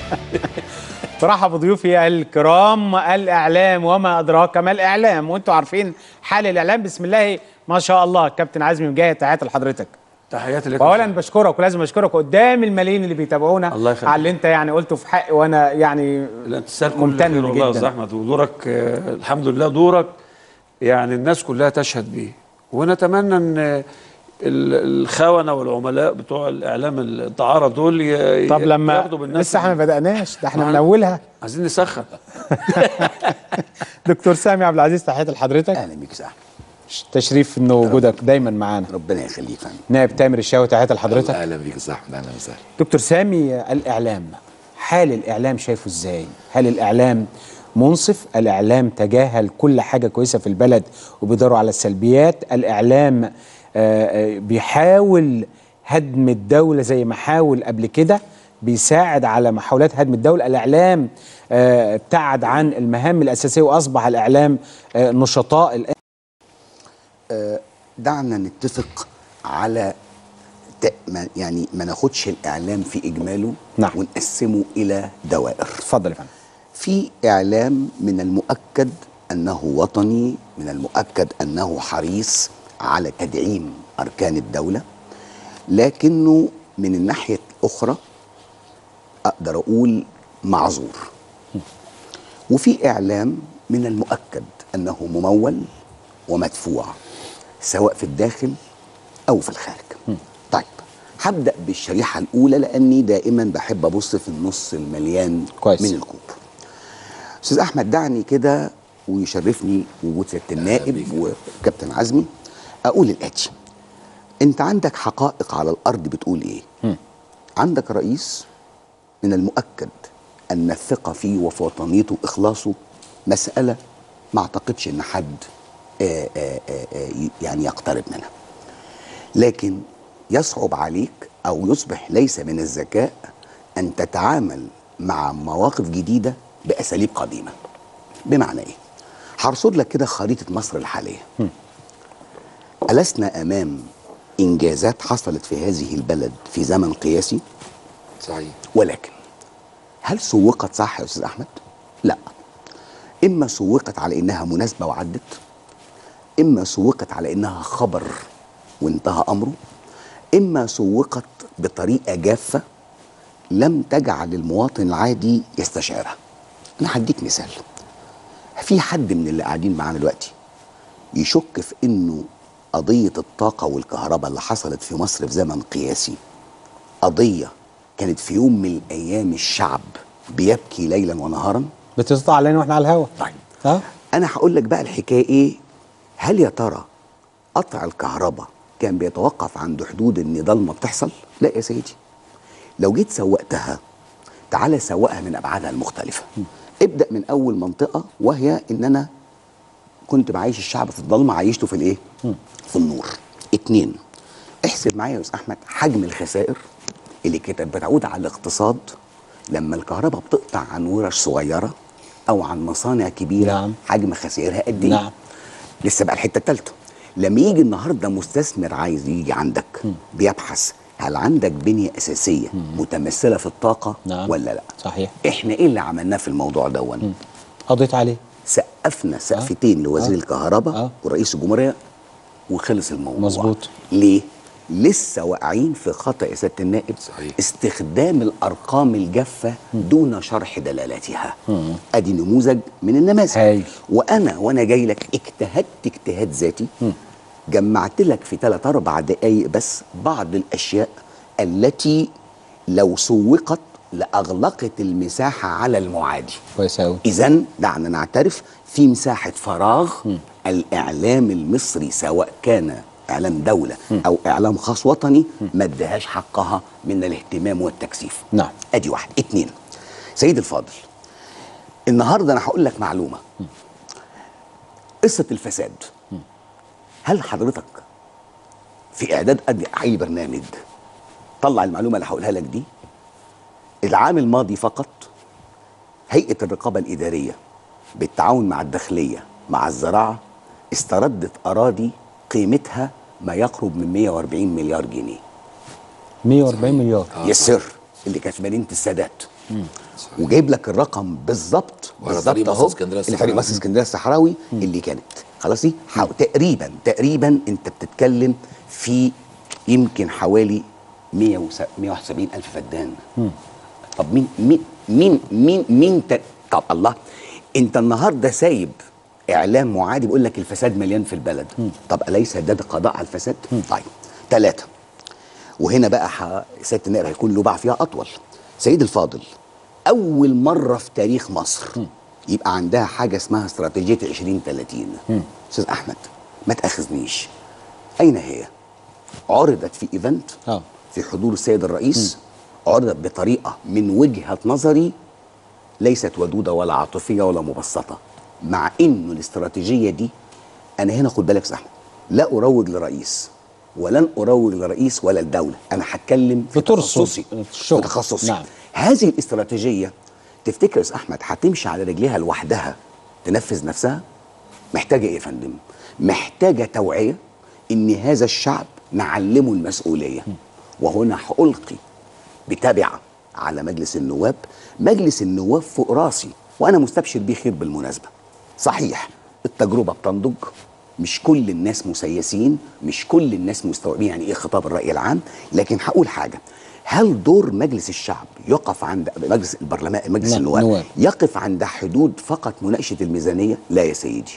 برحب بضيوفي الكرام الاعلام وما ادراك ما الاعلام وانتم عارفين حال الاعلام بسم الله ما شاء الله كابتن عزمي مجاهد تحياتي لحضرتك تحياتي لك واولا بشكرك ولازم اشكرك قدام الملايين اللي بيتابعونا الله يخليك. على اللي انت يعني قلته في حقي وانا يعني لا تستاهل كل ممتن خير والله يا جداً. استاذ احمد ودورك آه، الحمد لله دورك يعني الناس كلها تشهد بيه ونتمنى ان آه، ال- الخونه والعملاء بتوع الاعلام الدعاره دول ي- طب لما ياخدوا بالناس لسه احنا ما بدأناش ده احنا ما- من اولها عايزين نسخن دكتور سامي عبد العزيز تحياتي لحضرتك اهلا بيك يا صاحبي تشريف ان وجودك دايما معانا ربنا يخليك فندم نائب تامر الشاوي تحياتي لحضرتك اهلا بيك يا صاحبي اهلا وسهلا دكتور سامي الاعلام حال الاعلام شايفه ازاي هل الاعلام منصف الاعلام تجاهل كل حاجه كويسه في البلد وبيدوروا على السلبيات الاعلام آه، آه، بيحاول هدم الدوله زي ما حاول قبل كده بيساعد على محاولات هدم الدوله الاعلام آه، ابتعد عن المهام الاساسيه واصبح الاعلام آه، نشطاء الان دعنا نتفق على ت- ما- يعني ما ناخدش الاعلام في اجماله نعم. ونقسمه الى دوائر اتفضل يا فندم في اعلام من المؤكد انه وطني من المؤكد انه حريص على تدعيم اركان الدوله لكنه من الناحيه الاخرى اقدر اقول معذور وفي اعلام من المؤكد انه ممول ومدفوع سواء في الداخل او في الخارج طيب هبدا بالشريحه الاولى لاني دائما بحب ابص في النص المليان كويس. من الكوب استاذ احمد دعني كده ويشرفني وجود سياده النائب وكابتن عزمي اقول الاتي انت عندك حقائق على الارض بتقول ايه عندك رئيس من المؤكد ان الثقه فيه وفي وطنيته واخلاصه مساله ما اعتقدش ان حد آآ آآ آآ يعني يقترب منها لكن يصعب عليك او يصبح ليس من الذكاء ان تتعامل مع مواقف جديده باساليب قديمه بمعنى ايه هرصد لك كده خريطه مصر الحاليه ألسنا أمام إنجازات حصلت في هذه البلد في زمن قياسي صحيح ولكن هل سوقت صح يا أستاذ أحمد؟ لا إما سوقت على إنها مناسبة وعدت إما سوقت على إنها خبر وانتهى أمره إما سوقت بطريقة جافة لم تجعل المواطن العادي يستشعرها أنا هديك مثال في حد من اللي قاعدين معانا دلوقتي يشك في انه قضيه الطاقه والكهرباء اللي حصلت في مصر في زمن قياسي قضيه كانت في يوم من الايام الشعب بيبكي ليلا ونهارا بتسطع علينا واحنا على الهوا طيب ها انا هقول لك بقى الحكايه ايه هل يا ترى قطع الكهرباء كان بيتوقف عند حدود ان ضلمه بتحصل لا يا سيدي لو جيت سوقتها تعالى سوقها من ابعادها المختلفه ابدا من اول منطقه وهي ان انا كنت بعيش الشعب في الضلمه عيشته في الايه في النور اتنين احسب معايا يا استاذ احمد حجم الخسائر اللي كانت بتعود على الاقتصاد لما الكهرباء بتقطع عن ورش صغيره او عن مصانع كبيره نعم. حجم خسائرها قد ايه نعم. لسه بقى الحته الثالثه لما يجي النهارده مستثمر عايز يجي عندك بيبحث هل عندك بنيه اساسيه متمثله في الطاقه نعم. ولا لا صحيح احنا ايه اللي عملناه في الموضوع دون قضيت عليه سقفنا سقفتين لوزير آه. الكهرباء آه. ورئيس الجمهوريه وخلص الموضوع مظبوط. ليه لسه واقعين في خطا يا سياده النائب صحيح. استخدام الارقام الجافه دون شرح دلالاتها ادي نموذج من النماذج هايل. وانا وانا جاي لك اجتهدت اجتهاد ذاتي جمعت لك في ثلاث اربع دقائق بس بعض الاشياء التي لو سوقت لاغلقت المساحه على المعادي كويس قوي اذا دعنا نعترف في مساحه فراغ الاعلام المصري سواء كان اعلام دوله او اعلام خاص وطني ما ادهاش حقها من الاهتمام والتكثيف نعم. ادي واحد اتنين سيد الفاضل النهارده انا هقول لك معلومه قصه الفساد هل حضرتك في اعداد أدي اي برنامج طلع المعلومه اللي هقولها لك دي العام الماضي فقط هيئه الرقابه الاداريه بالتعاون مع الداخليه مع الزراعه استردت اراضي قيمتها ما يقرب من 140 مليار جنيه 140 مليار يس سر اللي كانت في مدينه السادات وجايب لك الرقم بالظبط وعلى بالظبط طريق مصر اهو اسكندرية اللي طريق الصحراوي. مصر اسكندريه الصحراوي اللي كانت خلاصي حاو- تقريبا تقريبا انت بتتكلم في يمكن حوالي 171 الف فدان طب مين مين مين مين مين ت... طب الله انت النهارده سايب اعلام معادي بيقول لك الفساد مليان في البلد طب اليس ده, ده قضاء على الفساد طيب ثلاثه وهنا بقى ح... سياده النائب هيكون له باع فيها اطول سيد الفاضل اول مره في تاريخ مصر يبقى عندها حاجه اسمها استراتيجيه 2030 استاذ احمد ما تاخذنيش اين هي عرضت في ايفنت اه في حضور السيد الرئيس عرضت بطريقه من وجهه نظري ليست ودوده ولا عاطفيه ولا مبسطه مع انه الاستراتيجيه دي انا هنا خد بالك يا أستاذ احمد لا اروج لرئيس ولن اروج لرئيس ولا الدوله انا هتكلم في بترصد تخصصي الشغل. في تخصصي نعم. هذه الاستراتيجيه تفتكر يا أستاذ احمد هتمشي على رجليها لوحدها تنفذ نفسها محتاجه ايه يا فندم محتاجه توعيه ان هذا الشعب نعلمه المسؤوليه وهنا هألقي بتبعة على مجلس النواب مجلس النواب فوق راسي وانا مستبشر بيه خير بالمناسبه صحيح التجربه بتنضج مش كل الناس مسيسين مش كل الناس مستوعبين يعني ايه خطاب الراي العام لكن هقول حاجه هل دور مجلس الشعب يقف عند مجلس البرلمان مجلس نعم، النواب نواب. يقف عند حدود فقط مناقشه الميزانيه لا يا سيدي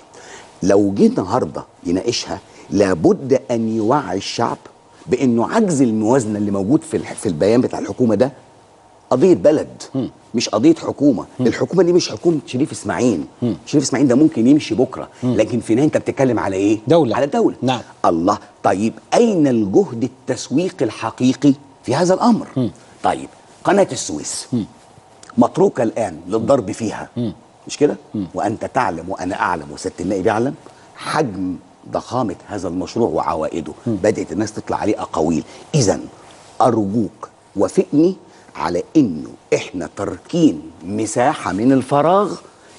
لو جه النهارده يناقشها لابد ان يوعي الشعب بانه عجز الموازنه اللي موجود في الح- في البيان بتاع الحكومه ده قضيه بلد مش قضيه حكومه الحكومه دي مش حكومه شريف اسماعيل شريف اسماعيل ده ممكن يمشي بكره لكن في النهايه انت بتتكلم على ايه دولة. على دوله نعم. الله طيب اين الجهد التسويقي الحقيقي في هذا الامر طيب قناه السويس متروكه الان للضرب فيها مش كده وانت تعلم وانا اعلم وسياده النائب يعلم حجم ضخامه هذا المشروع وعوائده بدات الناس تطلع عليه اقاويل اذا ارجوك وافقني على انه احنا تاركين مساحه من الفراغ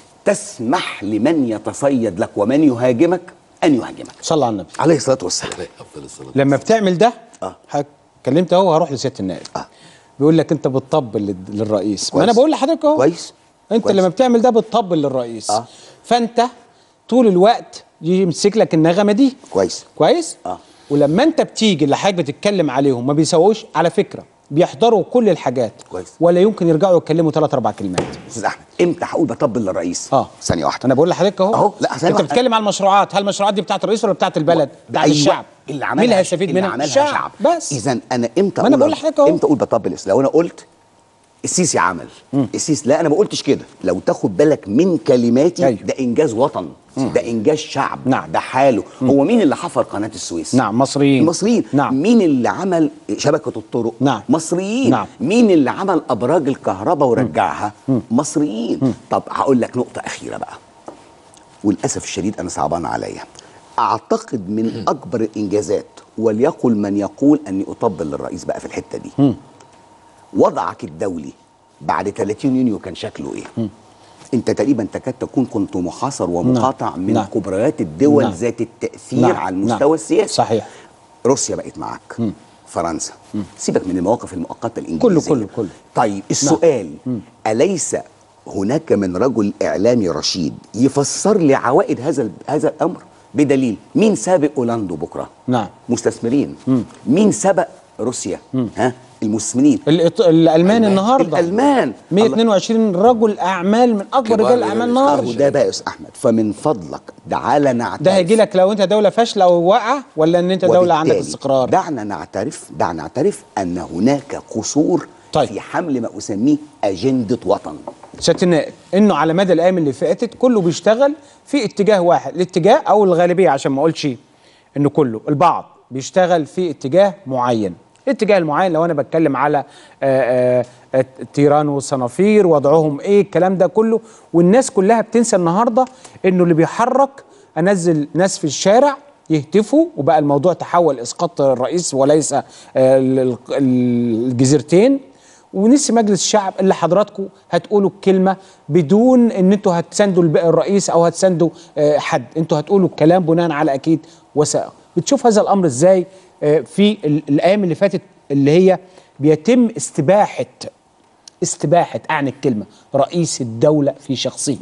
تسمح لمن يتصيد لك ومن يهاجمك ان يهاجمك صلى على النبي عليه الصلاه والسلام عليه افضل الصلاه لما بتعمل ده آه. ه- كلمت اهو هروح لسياده النائب آه. بيقول لك انت بتطبل لل- للرئيس ما انا كويس. بقول لحضرتك اهو كويس. انت كويس. لما بتعمل ده بتطبل للرئيس آه. فانت طول الوقت يمسك لك النغمه دي كويس كويس آه. ولما انت بتيجي اللي حضرتك بتتكلم عليهم ما بيسووش على فكره بيحضروا كل الحاجات كويس. ولا يمكن يرجعوا يتكلموا ثلاث اربع كلمات استاذ احمد امتى هقول بطبل للرئيس اه ثانيه واحده انا بقول لحضرتك اهو أهو، لا، ثانية انت واحدة. بتتكلم على المشروعات هل المشروعات دي بتاعت الرئيس ولا بتاعت البلد بتاعت أيوة، الشعب اللي عملها مين اللي هيستفيد اللي منها عملها الشعب شعب بس اذا انا امتى ما أنا أقول- بقول لحضرتك أهو. امتى اقول بطبل لو انا قلت السيسي عمل السيسي لا انا ما قلتش كده لو تاخد بالك من كلماتي أيوة. ده انجاز وطن ده انجاز شعب نعم. ده حاله هو مين اللي حفر قناه السويس نعم مصريين المصريين نعم مين اللي عمل شبكه الطرق نعم. مصريين نعم. مين اللي عمل ابراج الكهرباء ورجعها مصريين طب هقول لك نقطه اخيره بقى وللاسف الشديد انا صعبان عليا اعتقد من اكبر الانجازات وليقل من يقول اني اطبل للرئيس بقى في الحته دي وضعك الدولي بعد 30 يونيو كان شكله ايه انت تقريبا تكاد تكون كنت محاصر ومقاطع من نعم. كبريات الدول نعم. ذات التاثير نعم. على نعم. المستوى السياسي صحيح روسيا بقت معاك فرنسا سيبك من المواقف المؤقته الانجليزيه كله- كله- كله. طيب السؤال اليس هناك من رجل اعلامي رشيد يفسر لي عوائد هذا هذا الامر بدليل مين سابق اولندا بكره نعم. مستثمرين مين سبق روسيا ها المستثمرين الإط... الالمان النهارده الالمان 122 رجل اعمال من اكبر كبار رجال الاعمال رجال اهو النهارده ده بقى يا استاذ احمد فمن فضلك تعالى نعترف ده هيجي لك لو انت دوله فاشله وواقعه ولا ان انت دوله عندك وبالتالي استقرار دعنا نعترف دعنا نعترف ان هناك قصور طيب. في حمل ما اسميه اجنده وطن سياده النائب انه على مدى الايام اللي فاتت كله بيشتغل في اتجاه واحد الاتجاه او الغالبيه عشان ما اقولش انه كله البعض بيشتغل في اتجاه معين الاتجاه المعين لو انا بتكلم على آه، آه، آه، التيران والصنافير وضعهم ايه الكلام ده كله والناس كلها بتنسى النهارده انه اللي بيحرك انزل ناس في الشارع يهتفوا وبقى الموضوع تحول اسقاط الرئيس وليس آه، ال- ال- الجزيرتين ونسي مجلس الشعب اللي حضراتكم هتقولوا الكلمه بدون ان انتوا هتساندوا الب- الرئيس او هتساندوا آه، حد انتوا هتقولوا الكلام بناء على اكيد وثائق بتشوف هذا الامر ازاي آه، في ال- الايام اللي فاتت اللي هي بيتم استباحه استباحه اعني الكلمه رئيس الدوله في شخصه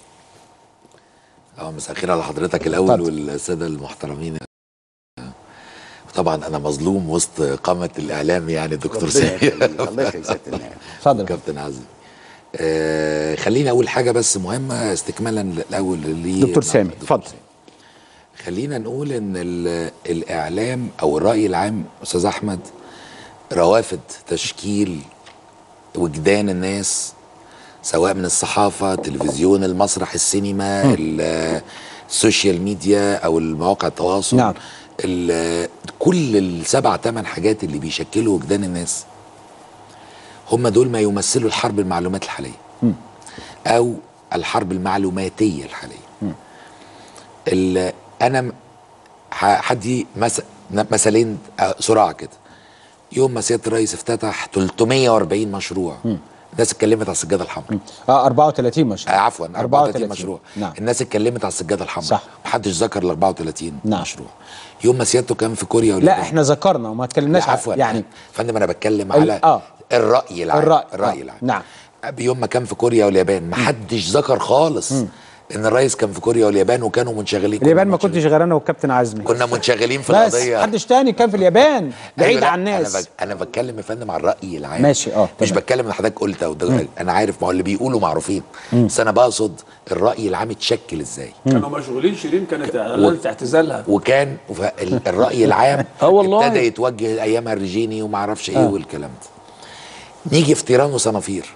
اه مساء الخير على حضرتك الاول اتفضل. والساده المحترمين طبعا انا مظلوم وسط قامه الاعلام يعني دكتور ربنا سامي يخليك الله يخليك سياده النائب اتفضل كابتن عزمي آه خليني اقول حاجه بس مهمه استكمالا الاول ليه دكتور سامي، دكتور اتفضل. سامي. خلينا نقول ان ال- الاعلام او الراي العام استاذ احمد روافد تشكيل وجدان الناس سواء من الصحافه تلفزيون المسرح السينما ال- السوشيال ميديا او المواقع التواصل نعم. ال- كل السبع ثمان حاجات اللي بيشكلوا وجدان الناس هم دول ما يمثلوا الحرب المعلومات الحاليه او الحرب المعلوماتيه الحاليه ال- انا م- ح- هدي مس- مثلين آه، سرعه كده يوم ما سياده الرئيس افتتح 340 مشروع الناس اتكلمت على السجاده الحمراء اه 34 مشروع آه عفوا 34 مشروع نعم الناس اتكلمت على السجاده الحمراء صح. محدش ذكر ال 34 نعم. مشروع يوم ما سيادته كان في كوريا لا واليابان. احنا ذكرنا وما اتكلمناش لا ع- عفوا يعني فندم انا بتكلم ال- على آه. الراي العام الرأي، الراي آه، العام نعم. يوم ما كان في كوريا واليابان ما حدش ذكر خالص ان الرئيس كان في كوريا واليابان وكانوا منشغلين كنا اليابان ما منشغلين. كنتش غير انا والكابتن عزمي كنا منشغلين في بس القضيه محدش تاني كان في اليابان بعيد أيوة لا، عن الناس انا بك... انا بتكلم يا فندم على الراي العام ماشي، آه، مش تمام. بتكلم ان حضرتك قلت أو ده انا عارف ما هو اللي بيقولوا معروفين بس انا بقصد الراي العام اتشكل ازاي كانوا مشغولين شيرين كانت اعلنت اعتزالها وكان ف- ال- الراي العام آه والله. ابتدى يتوجه ايامها الرجيني وما اعرفش ايه والكلام ده نيجي في تيران وصنافير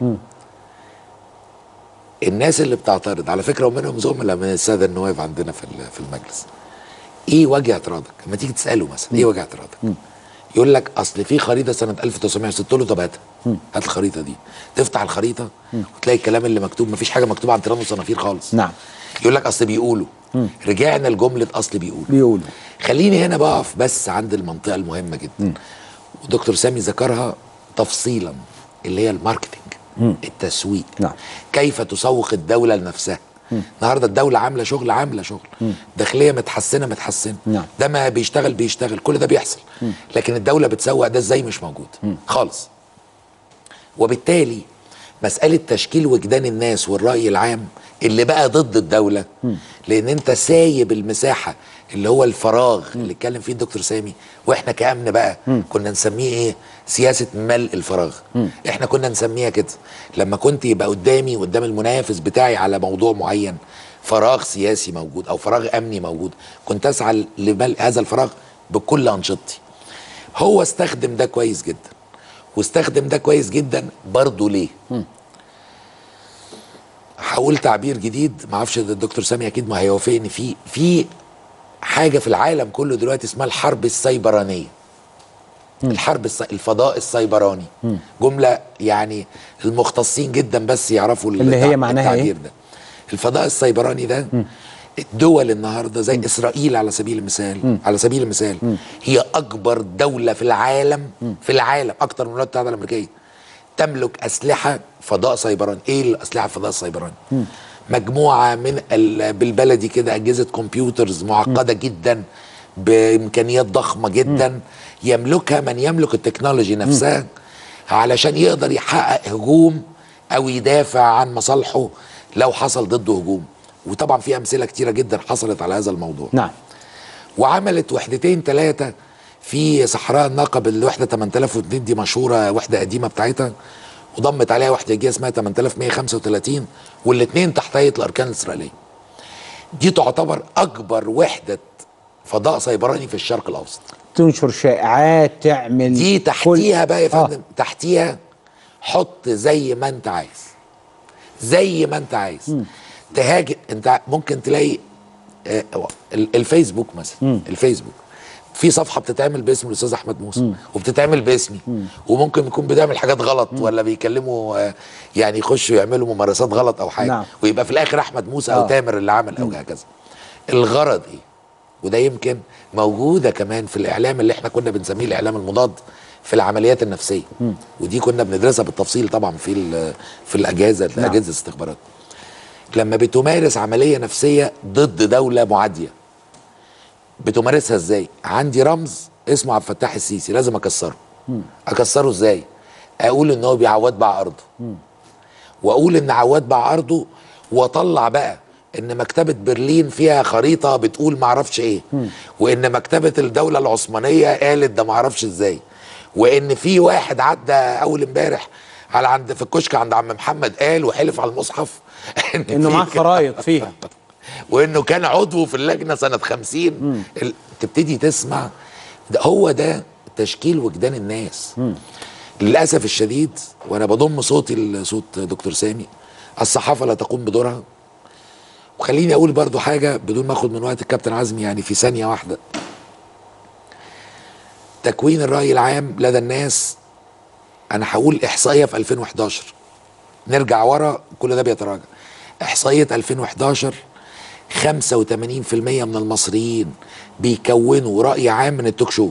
الناس اللي بتعترض على فكره ومنهم زملاء من الساده النواب عندنا في ال- في المجلس ايه وجه اعتراضك؟ لما تيجي تساله مثلا ايه وجه اعتراضك؟ يقول لك اصل في خريطه سنه 1906 تقول له طب هاتها هات الخريطه دي تفتح الخريطه وتلاقي الكلام اللي مكتوب مفيش حاجه مكتوبه عن تيران وصنافير خالص نعم يقول لك اصل بيقولوا رجعنا لجمله اصل بيقولوا بيقولوا خليني هنا بقف بس عند المنطقه المهمه جدا ودكتور سامي ذكرها تفصيلا اللي هي الماركتينج التسويق نعم. كيف تسوق الدوله لنفسها النهارده الدوله عامله شغل عامله شغل داخليه متحسنه متحسنه نعم. ده ما بيشتغل بيشتغل كل ده بيحصل لكن الدوله بتسوق ده ازاي مش موجود خالص وبالتالي مسألة تشكيل وجدان الناس والرأي العام اللي بقى ضد الدولة لأن أنت سايب المساحة اللي هو الفراغ اللي اتكلم فيه الدكتور سامي واحنا كأمن بقى كنا نسميه ايه سياسة ملء الفراغ احنا كنا نسميها كده لما كنت يبقى قدامي قدام المنافس بتاعي على موضوع معين فراغ سياسي موجود او فراغ امني موجود كنت اسعى لملء هذا الفراغ بكل انشطتي هو استخدم ده كويس جدا واستخدم ده كويس جدا برضه ليه هقول تعبير جديد ما اعرفش ده الدكتور سامي اكيد ما هيوافقني فيه في حاجه في العالم كله دلوقتي اسمها الحرب السيبرانيه الحرب الس... الفضاء السيبراني جمله يعني المختصين جدا بس يعرفوا اللي هي التع- معناها إيه؟ التعبير ده الفضاء السيبراني ده الدول النهارده زي اسرائيل على سبيل المثال على سبيل المثال هي اكبر دوله في العالم في العالم اكتر من الولايات المتحده الامريكيه تملك اسلحه فضاء سيبراني ايه الاسلحه الفضاء السيبراني مجموعه من ال- بالبلدي كده اجهزه كمبيوترز معقده جدا بامكانيات ضخمه جدا يملكها من يملك التكنولوجي نفسها علشان يقدر يحقق هجوم او يدافع عن مصالحه لو حصل ضده هجوم وطبعا في امثله كتيره جدا حصلت على هذا الموضوع نعم وعملت وحدتين ثلاثه في صحراء النقب الوحده 8002 دي مشهوره وحده قديمه بتاعتها وضمت عليها وحده جديده اسمها 8135 والاثنين تحت هيئه الاركان الاسرائيليه. دي تعتبر اكبر وحده فضاء سيبراني في الشرق الاوسط. تنشر شائعات تعمل دي كل- تحتيها بقى يا آه. فندم تحتيها حط زي ما انت عايز زي ما انت عايز تهاجم انت ممكن تلاقي آه، ال- الفيسبوك مثلا الفيسبوك في صفحه بتتعمل باسم الاستاذ احمد موسى وبتتعمل باسمي وممكن يكون بيعمل حاجات غلط ولا بيكلموا آه، يعني يخشوا يعملوا ممارسات غلط او حاجه نعم. ويبقى في الاخر احمد موسى او آه. تامر اللي عمل او هكذا الغرض ايه وده يمكن موجوده كمان في الاعلام اللي احنا كنا بنسميه الاعلام المضاد في العمليات النفسيه ودي كنا بندرسها بالتفصيل طبعا في ال- في الاجهزه نعم. اجهزه الاستخبارات لما بتمارس عمليه نفسيه ضد دوله معاديه بتمارسها ازاي عندي رمز اسمه عبد الفتاح السيسي لازم اكسره اكسره ازاي اقول ان هو بيعواد باع ارضه واقول ان عواد باع ارضه واطلع بقى ان مكتبه برلين فيها خريطه بتقول معرفش ايه وان مكتبه الدوله العثمانيه قالت ده معرفش ازاي وان في واحد عدى اول امبارح على عند في الكشك عند عم محمد قال وحلف على المصحف إن انه في معاه كده. خرايط فيها وانه كان عضو في اللجنه سنه 50 ال... تبتدي تسمع ده هو ده تشكيل وجدان الناس للاسف الشديد وانا بضم صوتي لصوت دكتور سامي الصحافه لا تقوم بدورها وخليني اقول برضو حاجه بدون ما اخد من وقت الكابتن عزمي يعني في ثانيه واحده تكوين الراي العام لدى الناس انا هقول احصائيه في 2011 نرجع ورا كل ده بيتراجع احصائيه 2011 85% من المصريين بيكونوا راي عام من التوك شو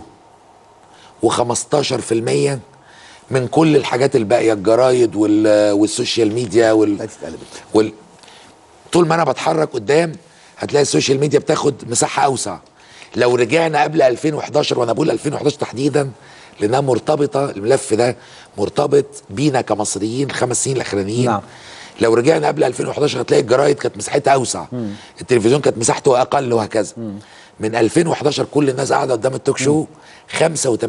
و15% من كل الحاجات الباقيه الجرايد وال- والسوشيال ميديا وال... دلوقتي اتقلبت وال... طول ما انا بتحرك قدام هتلاقي السوشيال ميديا بتاخد مساحه اوسع لو رجعنا قبل 2011 وانا بقول 2011 تحديدا لانها مرتبطه الملف ده مرتبط بينا كمصريين الخمس سنين الاخرانيين نعم. لو رجعنا قبل 2011 هتلاقي الجرايد كانت مساحتها اوسع التلفزيون كانت مساحته اقل وهكذا من 2011 كل الناس قاعده قدام التوك شو 85%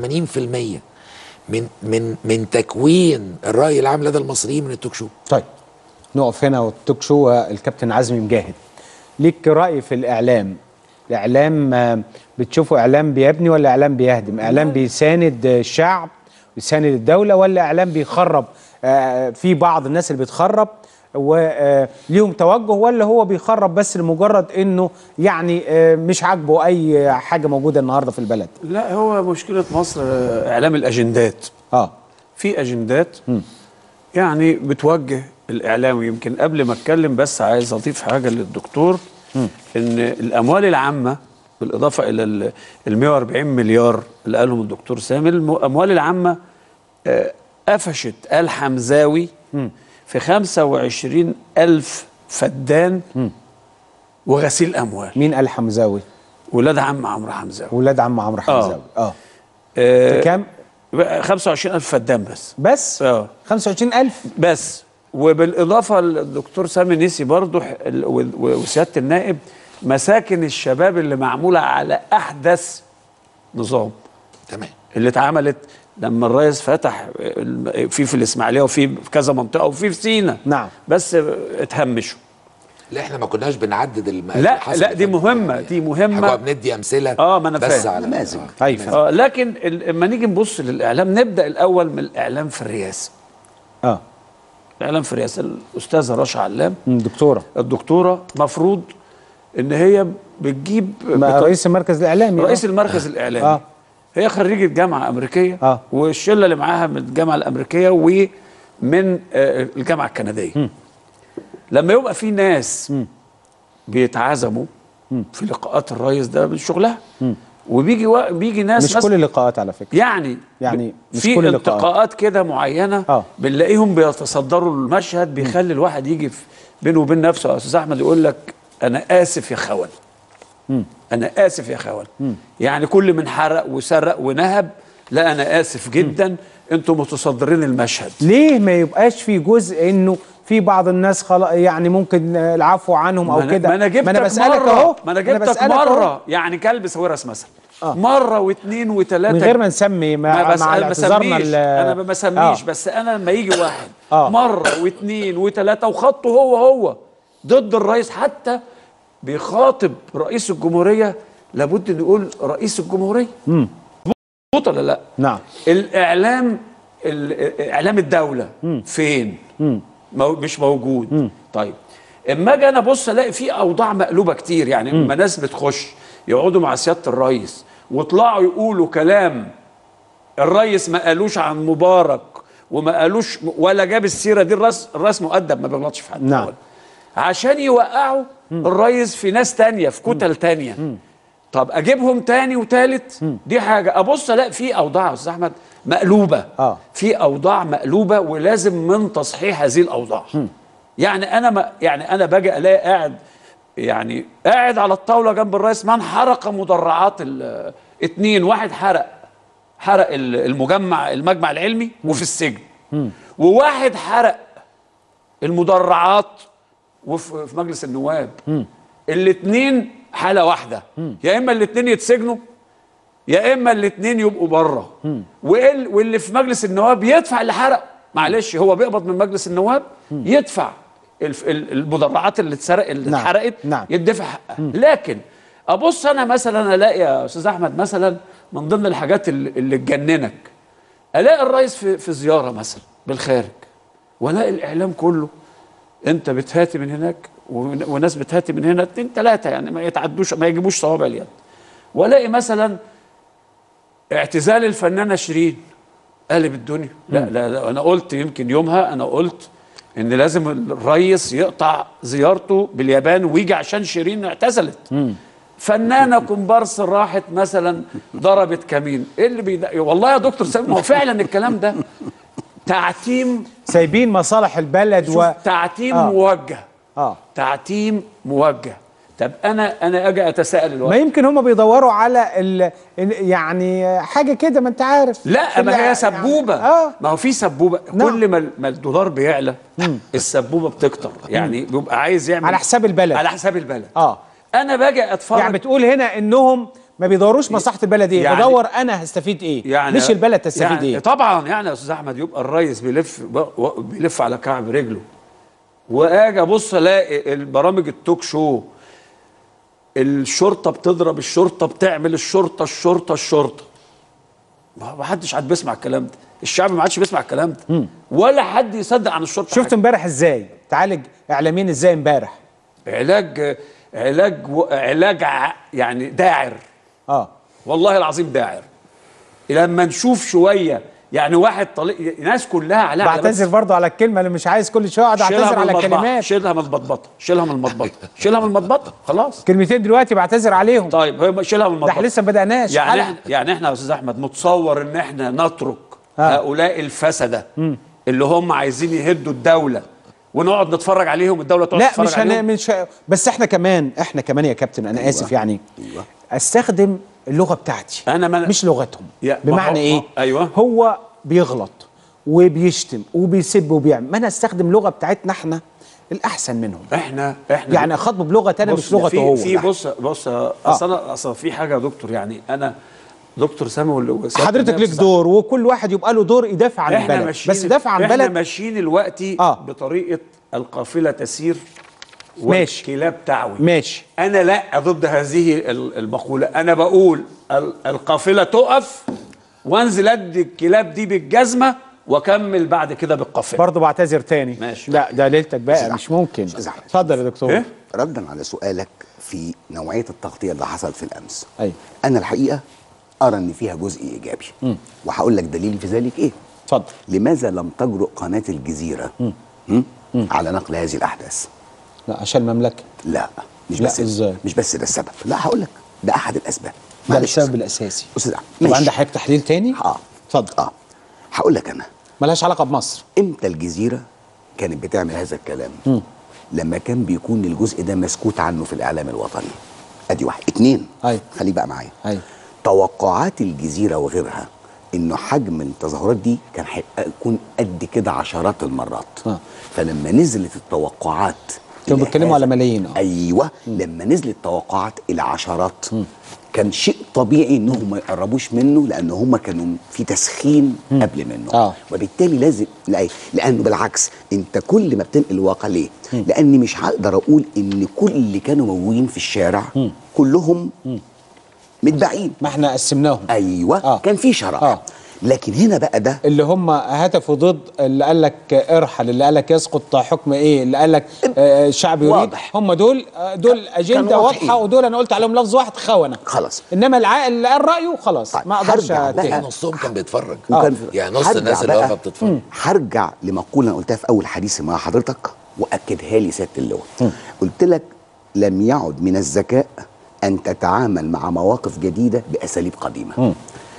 من من من تكوين الراي العام لدى المصريين من التوك شو طيب نقف هنا والتوك شو الكابتن عزمي مجاهد ليك رأي في الإعلام الإعلام آه، بتشوفه إعلام بيبني ولا إعلام بيهدم إعلام بيساند الشعب بيساند الدولة ولا إعلام بيخرب آه، في بعض الناس اللي بتخرب وليهم توجه ولا هو بيخرب بس لمجرد انه يعني آه، مش عاجبه اي حاجه موجوده النهارده في البلد لا هو مشكله مصر آه، اعلام الاجندات اه في اجندات يعني بتوجه الاعلام يمكن قبل ما اتكلم بس عايز اضيف حاجه للدكتور ان الاموال العامه بالاضافه الى ال- ال 140 مليار اللي قالهم الدكتور سامي الم- الاموال العامه آه، قفشت ال حمزاوي في 25 ألف فدان وغسيل أموال مين قال حمزاوي ولاد عم عمرو حمزاوي ولاد عم عمرو حمزاوي اه آه، في كام بقى 25 ألف فدان بس بس اه 25000 بس وبالاضافه للدكتور سامي نسي برضه ح- ال- و- و- وسياده النائب مساكن الشباب اللي معموله على احدث نظام تمام اللي اتعملت لما الرئيس فتح الم- في في الاسماعيليه وفي في كذا منطقه وفي في سينا نعم. بس اتهمشوا لا احنا ما كناش بنعدد الم... لا الحسب لا دي الفني. مهمه دي احنا مهمه بندي امثله اه ما انا بس فاهم على نماذج. آه. ايوه آه لكن ال- لما نيجي نبص للاعلام نبدا الاول من الاعلام في الرئاسه اه الاعلام في الرئاسه الاستاذه رشا علام مم، دكتوره الدكتوره مفروض ان هي بتجيب ما بت- رئيس المركز الاعلامي رئيس آه. المركز الاعلامي آه. هي خريجه جامعه امريكيه آه. والشله اللي معاها من الجامعه الامريكيه ومن آه، الجامعه الكنديه لما يبقى في ناس بيتعزموا في لقاءات الرئيس ده من شغلها وبيجي و... بيجي ناس مش مثلا- كل اللقاءات على فكره يعني يعني ب- مش في كل اللقاءات. التقاءات كده معينه آه. بنلاقيهم بيتصدروا المشهد بيخلي الواحد يجي في بينه وبين نفسه يا استاذ احمد يقول لك انا اسف يا خول انا اسف يا خول يعني كل من حرق وسرق ونهب لا انا اسف جدا انتم متصدرين المشهد ليه ما يبقاش في جزء انه في بعض الناس خلا يعني ممكن آه، العفو عنهم ما او أنا- كده ما انا جبتك ما انا بسالك مرة اهو ما انا جبتك بسألك أهو. مره يعني كلب سويرس مثلا آه. مره واثنين وثلاثه من غير ما نسمي ما مع, بس مع انا ما اعتذارنا بسميش ال- انا ما بسميش آه. بس انا لما يجي واحد آه. مره واثنين وثلاثه وخطه هو هو ضد الرئيس حتى بيخاطب رئيس الجمهوريه لابد ان يقول رئيس الجمهوريه مظبوط ولا لا؟ نعم الاعلام ال- اعلام الدوله فين مو مش موجود طيب اما اجي انا ابص الاقي في اوضاع مقلوبه كتير يعني اما ناس بتخش يقعدوا مع سياده الرئيس ويطلعوا يقولوا كلام الرئيس ما قالوش عن مبارك وما قالوش ولا جاب السيره دي الراس الراس مؤدب ما بيغلطش في حد نعم. أولا. عشان يوقعوا الرئيس في ناس تانية في كتل تانية طب اجيبهم تاني وتالت دي حاجه ابص الاقي في اوضاع يا استاذ احمد مقلوبه آه. في اوضاع مقلوبه ولازم من تصحيح هذه الاوضاع يعني انا ما يعني انا باجي الاقي قاعد يعني قاعد على الطاوله جنب الرئيس من حرق مدرعات ال- اتنين واحد حرق حرق ال- المجمع المجمع العلمي وفي السجن وواحد حرق المدرعات وفي في مجلس النواب الاثنين حاله واحده يا اما الاثنين يتسجنوا يا اما الاثنين يبقوا بره وال- واللي في مجلس النواب يدفع اللي حرق معلش هو بيقبض من مجلس النواب يدفع الف- ال- المدرعات اللي اتسرق اللي نعم، اتحرقت نعم. يدفع حقها لكن ابص انا مثلا الاقي يا استاذ احمد مثلا من ضمن الحاجات اللي, اللي تجننك الاقي الرئيس في, في زياره مثلا بالخارج والاقي الاعلام كله انت بتهاتي من هناك ون- وناس بتهاتي من هنا اتنين تلاته يعني ما يتعدوش ما يجيبوش صوابع اليد والاقي مثلا اعتزال الفنانه شيرين قلب الدنيا لا لا لا انا قلت يمكن يومها انا قلت ان لازم الرئيس يقطع زيارته باليابان ويجي عشان شيرين اعتزلت فنانه كومبارس راحت مثلا ضربت كمين ايه اللي بيد... والله يا دكتور سامي ما هو فعلا الكلام ده تعتيم سايبين مصالح البلد شوف و تعتيم آه. موجه اه تعتيم موجه طب انا انا اجي اتساءل ما الوقت يمكن هم بيدوروا على ال... ال- يعني حاجه كده ما انت عارف لا ما هي يعني- سبوبه اه ما هو في سبوبه نعم. كل ما ما الدولار بيعلى السبوبه بتكتر يعني بيبقى عايز يعمل على حساب البلد. على حساب البلد اه انا باجي اتفرج يعني بتقول هنا انهم ما بيدوروش مصلحه البلد ايه يعني- بدور انا هستفيد ايه يعني مش البلد تستفيد يعني ايه طبعا يعني يا استاذ احمد يبقى الريس بيلف ب- بيلف على كعب رجله واجي ابص الاقي البرامج التوك شو الشرطه بتضرب الشرطه بتعمل الشرطه الشرطه الشرطه ما ما حدش عاد بيسمع الكلام ده الشعب ما عادش بيسمع الكلام ده ولا حد يصدق عن الشرطه شفت حاجة. امبارح ازاي تعالج اعلاميين ازاي امبارح علاج علاج علاج ع- يعني داعر اه والله العظيم داعر لما نشوف شويه يعني واحد طليق ناس كلها عليها بعتذر برضو على الكلمه اللي مش عايز كل شويه اقعد شيلها اعتذر من على المطبعة كلمات شيلها من المطبطه شيلها من المطبطه شيلها من المطبطه خلاص كلمتين دلوقتي بعتذر عليهم طيب هي شيلها من ده المطبطه احنا لسه ما بدأناش يعني حلقة. احنا يعني احنا يا استاذ احمد متصور ان احنا نترك آه. هؤلاء الفسده اللي هم عايزين يهدوا الدوله ونقعد نتفرج عليهم الدوله تقعد لا تتفرج مش عليهم هن... مش ه- بس احنا كمان احنا كمان يا كابتن انا أيوة. اسف يعني أيوة. استخدم اللغه بتاعتي أنا ما- مش لغتهم يا- ما بمعنى هو- ايه ما- أيوة. هو بيغلط وبيشتم وبيسب وبيعمل ما انا استخدم اللغه بتاعتنا احنا الاحسن منهم احنا احنا يعني اخاطبه بلغه تانية مش بص، لغته في هو في بص بص اصل انا اصل في حاجه يا دكتور يعني انا دكتور سامي وال- وسيادة حضرتك النائب ليك أستاذ دور وكل واحد يبقى له دور يدافع عن احنا البلد ماشيين بس يدافع عن احنا بلد ماشيين دلوقتي آه. بطريقه القافله تسير ماشي. والكلاب تعوي ماشي انا لا ضد هذه ال- المقوله انا بقول ال- القافله تقف وانزل ادي الكلاب دي بالجزمه واكمل بعد كده بالقافله برضه بعتذر تاني ماشي. لا ده ليلتك بقى أستاذ مش ممكن أستاذ أحمد. اتفضل يا دكتور إيه؟ ردا على سؤالك في نوعيه التغطيه اللي حصلت في الامس أيوة. انا الحقيقه ارى ان فيها جزء ايجابي وهقول لك دليلي في ذلك ايه اتفضل لماذا لم تجرؤ قناه الجزيره م? على نقل هذه الاحداث لا عشان المملكه لا مش لا، بس إزاي؟ مش بس ده السبب لا هقول لك ده احد الاسباب ده معلش السبب الاساسي استاذ احمد طب ماشي. عندك حضرتك تحليل تاني اه اتفضل اه هقول لك انا ملهاش علاقه بمصر امتى الجزيره كانت بتعمل هذا الكلام لما كان بيكون الجزء ده مسكوت عنه في الاعلام الوطني ادي واحد اتنين أيوة. خليك بقى معايا أيوة. توقعات الجزيره وغيرها انه حجم التظاهرات دي كان هيكون قد كده عشرات المرات آه. فلما نزلت التوقعات كانوا إلى بيتكلموا هذا- على ملايين، آه. ايوه لما نزلت توقعات الى عشرات كان شيء طبيعي انهم ما يقربوش منه لان هم كانوا في تسخين قبل منه آه. وبالتالي لازم لا لانه بالعكس انت كل ما بتنقل الواقع ليه؟ لاني مش هقدر اقول ان كل اللي كانوا موجودين في الشارع كلهم متباعين ما احنا قسمناهم ايوه آه. كان في شرائح آه. لكن هنا بقى ده اللي هم هتفوا ضد اللي قال لك ارحل اللي قال لك يسقط حكم ايه اللي قال لك آه، الشعب يريد واضح. هم دول آه، دول اجنده واضحين. واضحه ودول انا قلت عليهم لفظ واحد خونه خلاص. انما العاقل اللي قال رايه خلاص طيب، ما اقدرش هرجع بقى. في اتهم نصهم كان بيتفرج وكان في- يعني نص هرجع الناس اللي بقى. واقفه بتتفرج هرجع لمقوله انا قلتها في اول حديثي مع حضرتك واكدها لي سياده اللواء قلت لك لم يعد من الذكاء ان تتعامل مع مواقف جديده باساليب قديمه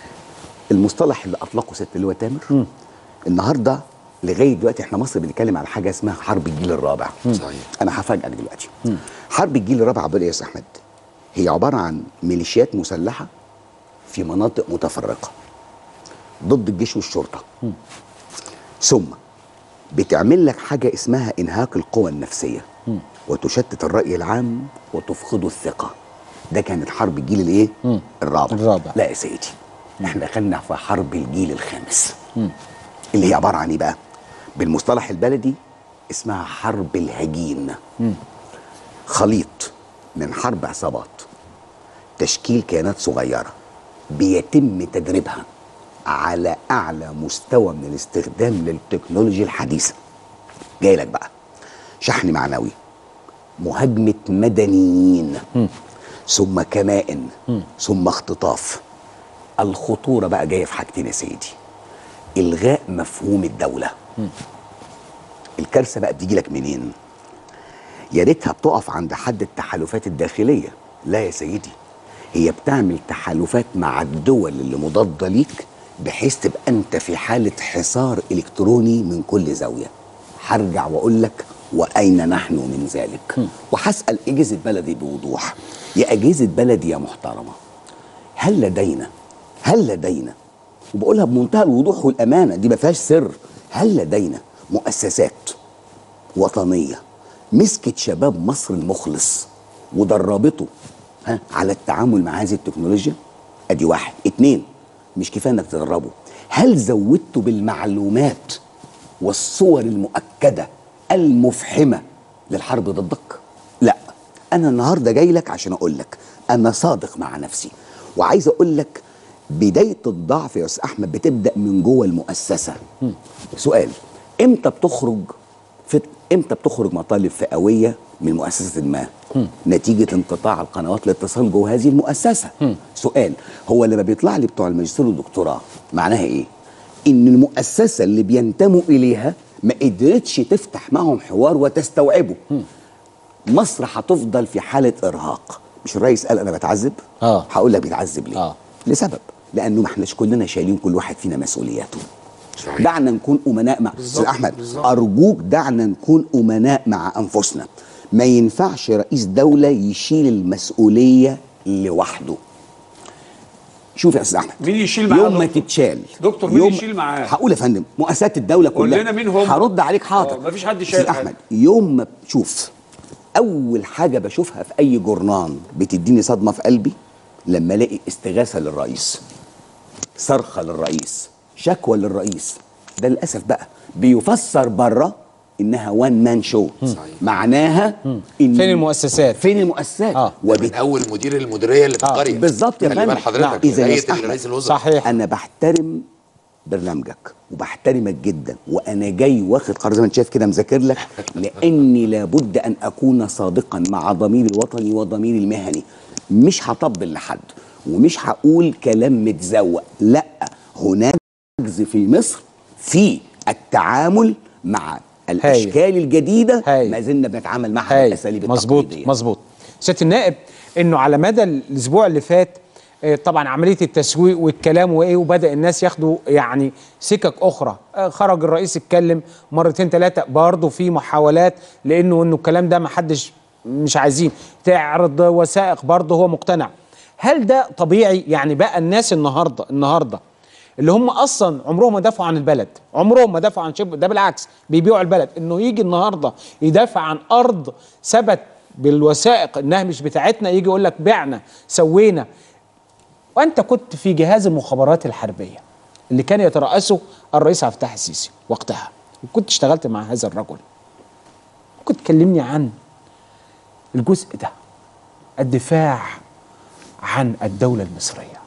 المصطلح اللي اطلقه سياده اللواء تامر النهارده لغايه دلوقتي احنا مصر بنتكلم على حاجه اسمها حرب الجيل الرابع صحيح. انا هفاجئك دلوقتي حرب الجيل الرابع عباره ايه يا استاذ احمد هي عباره عن ميليشيات مسلحه في مناطق متفرقه ضد الجيش والشرطه ثم بتعمل لك حاجه اسمها انهاك القوى النفسيه وتشتت الراي العام وتفقد الثقه ده كانت حرب الجيل الايه الرابع الرابع. لا يا سيدي احنا دخلنا في حرب الجيل الخامس اللي هي عباره عن ايه بقى بالمصطلح البلدي اسمها حرب الهجين خليط من حرب عصابات تشكيل كيانات صغيره بيتم تدريبها على اعلى مستوى من الاستخدام للتكنولوجيا الحديثه جاي لك بقى شحن معنوي مهاجمه مدنيين ثم كمائن ثم اختطاف الخطوره بقى جايه في حاجتين يا سيدي الغاء مفهوم الدوله الكارثه بقى بتيجي لك منين يا ريتها بتقف عند حد التحالفات الداخليه لا يا سيدي هي بتعمل تحالفات مع الدول اللي مضاده ليك بحيث تبقى انت في حاله حصار الكتروني من كل زاويه هرجع واقول لك واين نحن من ذلك وهسال اجهزه بلدي بوضوح يا اجهزه بلدي يا محترمه هل لدينا هل لدينا وبقولها بمنتهى الوضوح والامانه دي ما فيهاش سر هل لدينا مؤسسات وطنيه مسكت شباب مصر المخلص ودربته ها على التعامل مع هذه التكنولوجيا ادي واحد اتنين مش كفايه انك تدربه هل زودته بالمعلومات والصور المؤكده المفحمه للحرب ضدك لا انا النهارده جاي لك عشان اقول لك انا صادق مع نفسي وعايز اقول لك بدايه الضعف يا استاذ احمد بتبدا من جوه المؤسسه سؤال امتى بتخرج في امتى بتخرج مطالب فئويه من مؤسسه ما نتيجه انقطاع القنوات الاتصال جوه هذه المؤسسه سؤال هو لما بيطلع لي بتوع الماجستير والدكتوراه معناها ايه ان المؤسسه اللي بينتموا اليها ما قدرتش تفتح معهم حوار وتستوعبه مصر هتفضل في حاله ارهاق مش الرئيس قال انا بتعذب آه. هقول لك بيتعذب ليه آه. لسبب لانه ما احناش كلنا شايلين كل واحد فينا مسؤولياته صحيح. دعنا نكون امناء مع استاذ احمد ارجوك دعنا نكون امناء مع انفسنا ما ينفعش رئيس دوله يشيل المسؤوليه لوحده شوف يا استاذ احمد مين يشيل معاه يوم ما دكتور؟ تتشال دكتور، مين يشيل معاه؟ هقول يا فندم مؤسسات الدوله قول كلها لنا مين هم؟ هرد عليك حاضر آه، مفيش حد أستاذ شايل حاجة. احمد يوم ما بشوف اول حاجه بشوفها في اي جورنان بتديني صدمه في قلبي لما الاقي استغاثه للرئيس صرخه للرئيس شكوى للرئيس ده للاسف بقى بيفسر بره انها وان مان شو معناها ان فين المؤسسات؟ فين المؤسسات آه. من اول مدير المديريه اللي في آه، القريه بالظبط يا خلي فندم بال حضرتك إذا يا هيئه أستاذ أحمد، رئيس الوزراء صحيح انا بحترم برنامجك وبحترمك جدا وانا جاي واخد قرار زي ما انت شايف كده مذاكر لك لاني لابد ان اكون صادقا مع ضميري الوطني وضميري المهني مش هطبل لحد ومش هقول كلام متزوق لا هناك عجز في مصر في التعامل مع الاشكال الجديده هايل. ما زلنا بنتعامل معها هاي بالاساليب مظبوط التقليديه مظبوط سياده النائب انه على مدى الاسبوع اللي فات آه، طبعا عمليه التسويق والكلام وايه وبدا الناس ياخدوا يعني سكك اخرى آه، خرج الرئيس اتكلم مرتين ثلاثه برضه في محاولات لانه انه الكلام ده ما حدش مش عايزين تعرض وثائق برضه هو مقتنع هل ده طبيعي يعني بقى الناس النهارده النهارده اللي هم اصلا عمرهم ما دافعوا عن البلد عمرهم ما دافعوا عن شبه ده بالعكس بيبيعوا البلد انه يجي النهارده يدافع عن ارض ثبت بالوثائق انها مش بتاعتنا يجي يقول لك بعنا سوينا وانت كنت في جهاز المخابرات الحربيه اللي كان يترأسه الرئيس عبد الفتاح السيسي وقتها وكنت اشتغلت مع هذا الرجل ممكن تكلمني عن الجزء ده الدفاع عن الدولة المصرية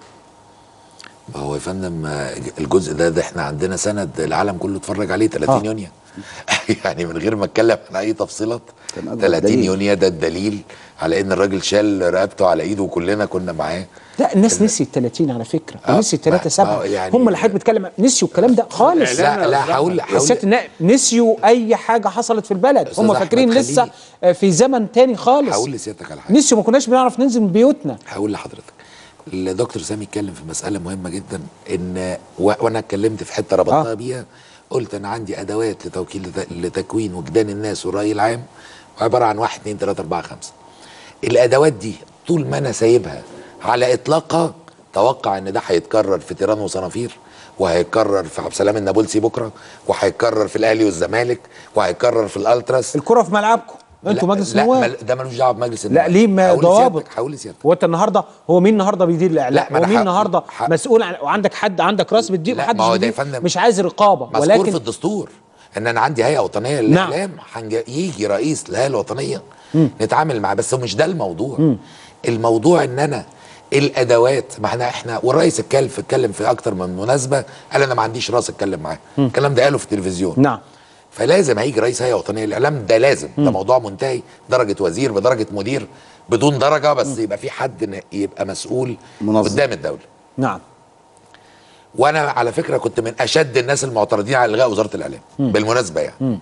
ما هو يا فندم آه، الجزء ده ده احنا عندنا سند العالم كله اتفرج عليه 30 آه. يونيو يعني من غير ما اتكلم عن اي تفصيلات كان أكبر 30 دليل. يونيو ده الدليل على ان الراجل شال رقبته على ايده وكلنا كنا معاه لا الناس نسيت 30 على فكرة آه، ونسيت 3 ما- 7 ما- يعني- هم اللي حضرتك بتتكلم نسيوا الكلام ده خالص الإعلام لا لا هقول يا هقول سيادة النائب نسيوا أي حاجة حصلت في البلد أستاذ هم أحمد فاكرين خليل. لسه آه، في زمن تاني خالص هقول لسيادتك على حاجه نسيوا ما كناش بنعرف ننزل من بيوتنا هقول لحضرتك الدكتور سامي اتكلم في مساله مهمه جدا ان و... وانا اتكلمت في حته ربطتها آه. بيها قلت انا عندي ادوات لتوكيل لت... لتكوين وجدان الناس والراي العام عباره عن واحد اتنين تلاته اربعه خمسه الادوات دي طول ما انا سايبها على اطلاقها توقع ان ده هيتكرر في تيران وصنافير وهيتكرر في عبد السلام النابلسي بكره وهيتكرر في الاهلي والزمالك وهيتكرر في الالتراس الكره في ملعبكم انتوا لا- مجلس لا النواب مل- ده ملوش دعوه بمجلس لا النواب ليه ما هقول ضوابط لسيادتك- هقول لسيادتك هو انت النهارده هو مين النهارده بيدير الاعلام لا، ما هو أنا مين حق- النهارده حق- مسؤول عن وعندك حد عندك راس بتدير لا، محدش ما هو ده يا بيدير. فندم مش عايز رقابه مذكور ولكن في الدستور ان انا عندي هيئه وطنيه نعم. للاعلام هنج- يجي رئيس الهيئه الوطنيه نتعامل معاه بس هو مش ده الموضوع الموضوع ان انا الادوات ما احنا احنا والرئيس اتكلم اتكلم في اكتر من مناسبه قال انا ما عنديش راس اتكلم معاه الكلام ده قاله في التلفزيون نعم فلازم هيجي رئيس هيئه وطنيه للاعلام ده لازم ده موضوع منتهي درجه وزير بدرجه مدير بدون درجه بس يبقى في حد ن- يبقى مسؤول منظم. قدام الدوله نعم وانا على فكره كنت من اشد الناس المعترضين على الغاء وزاره الاعلام بالمناسبه يعني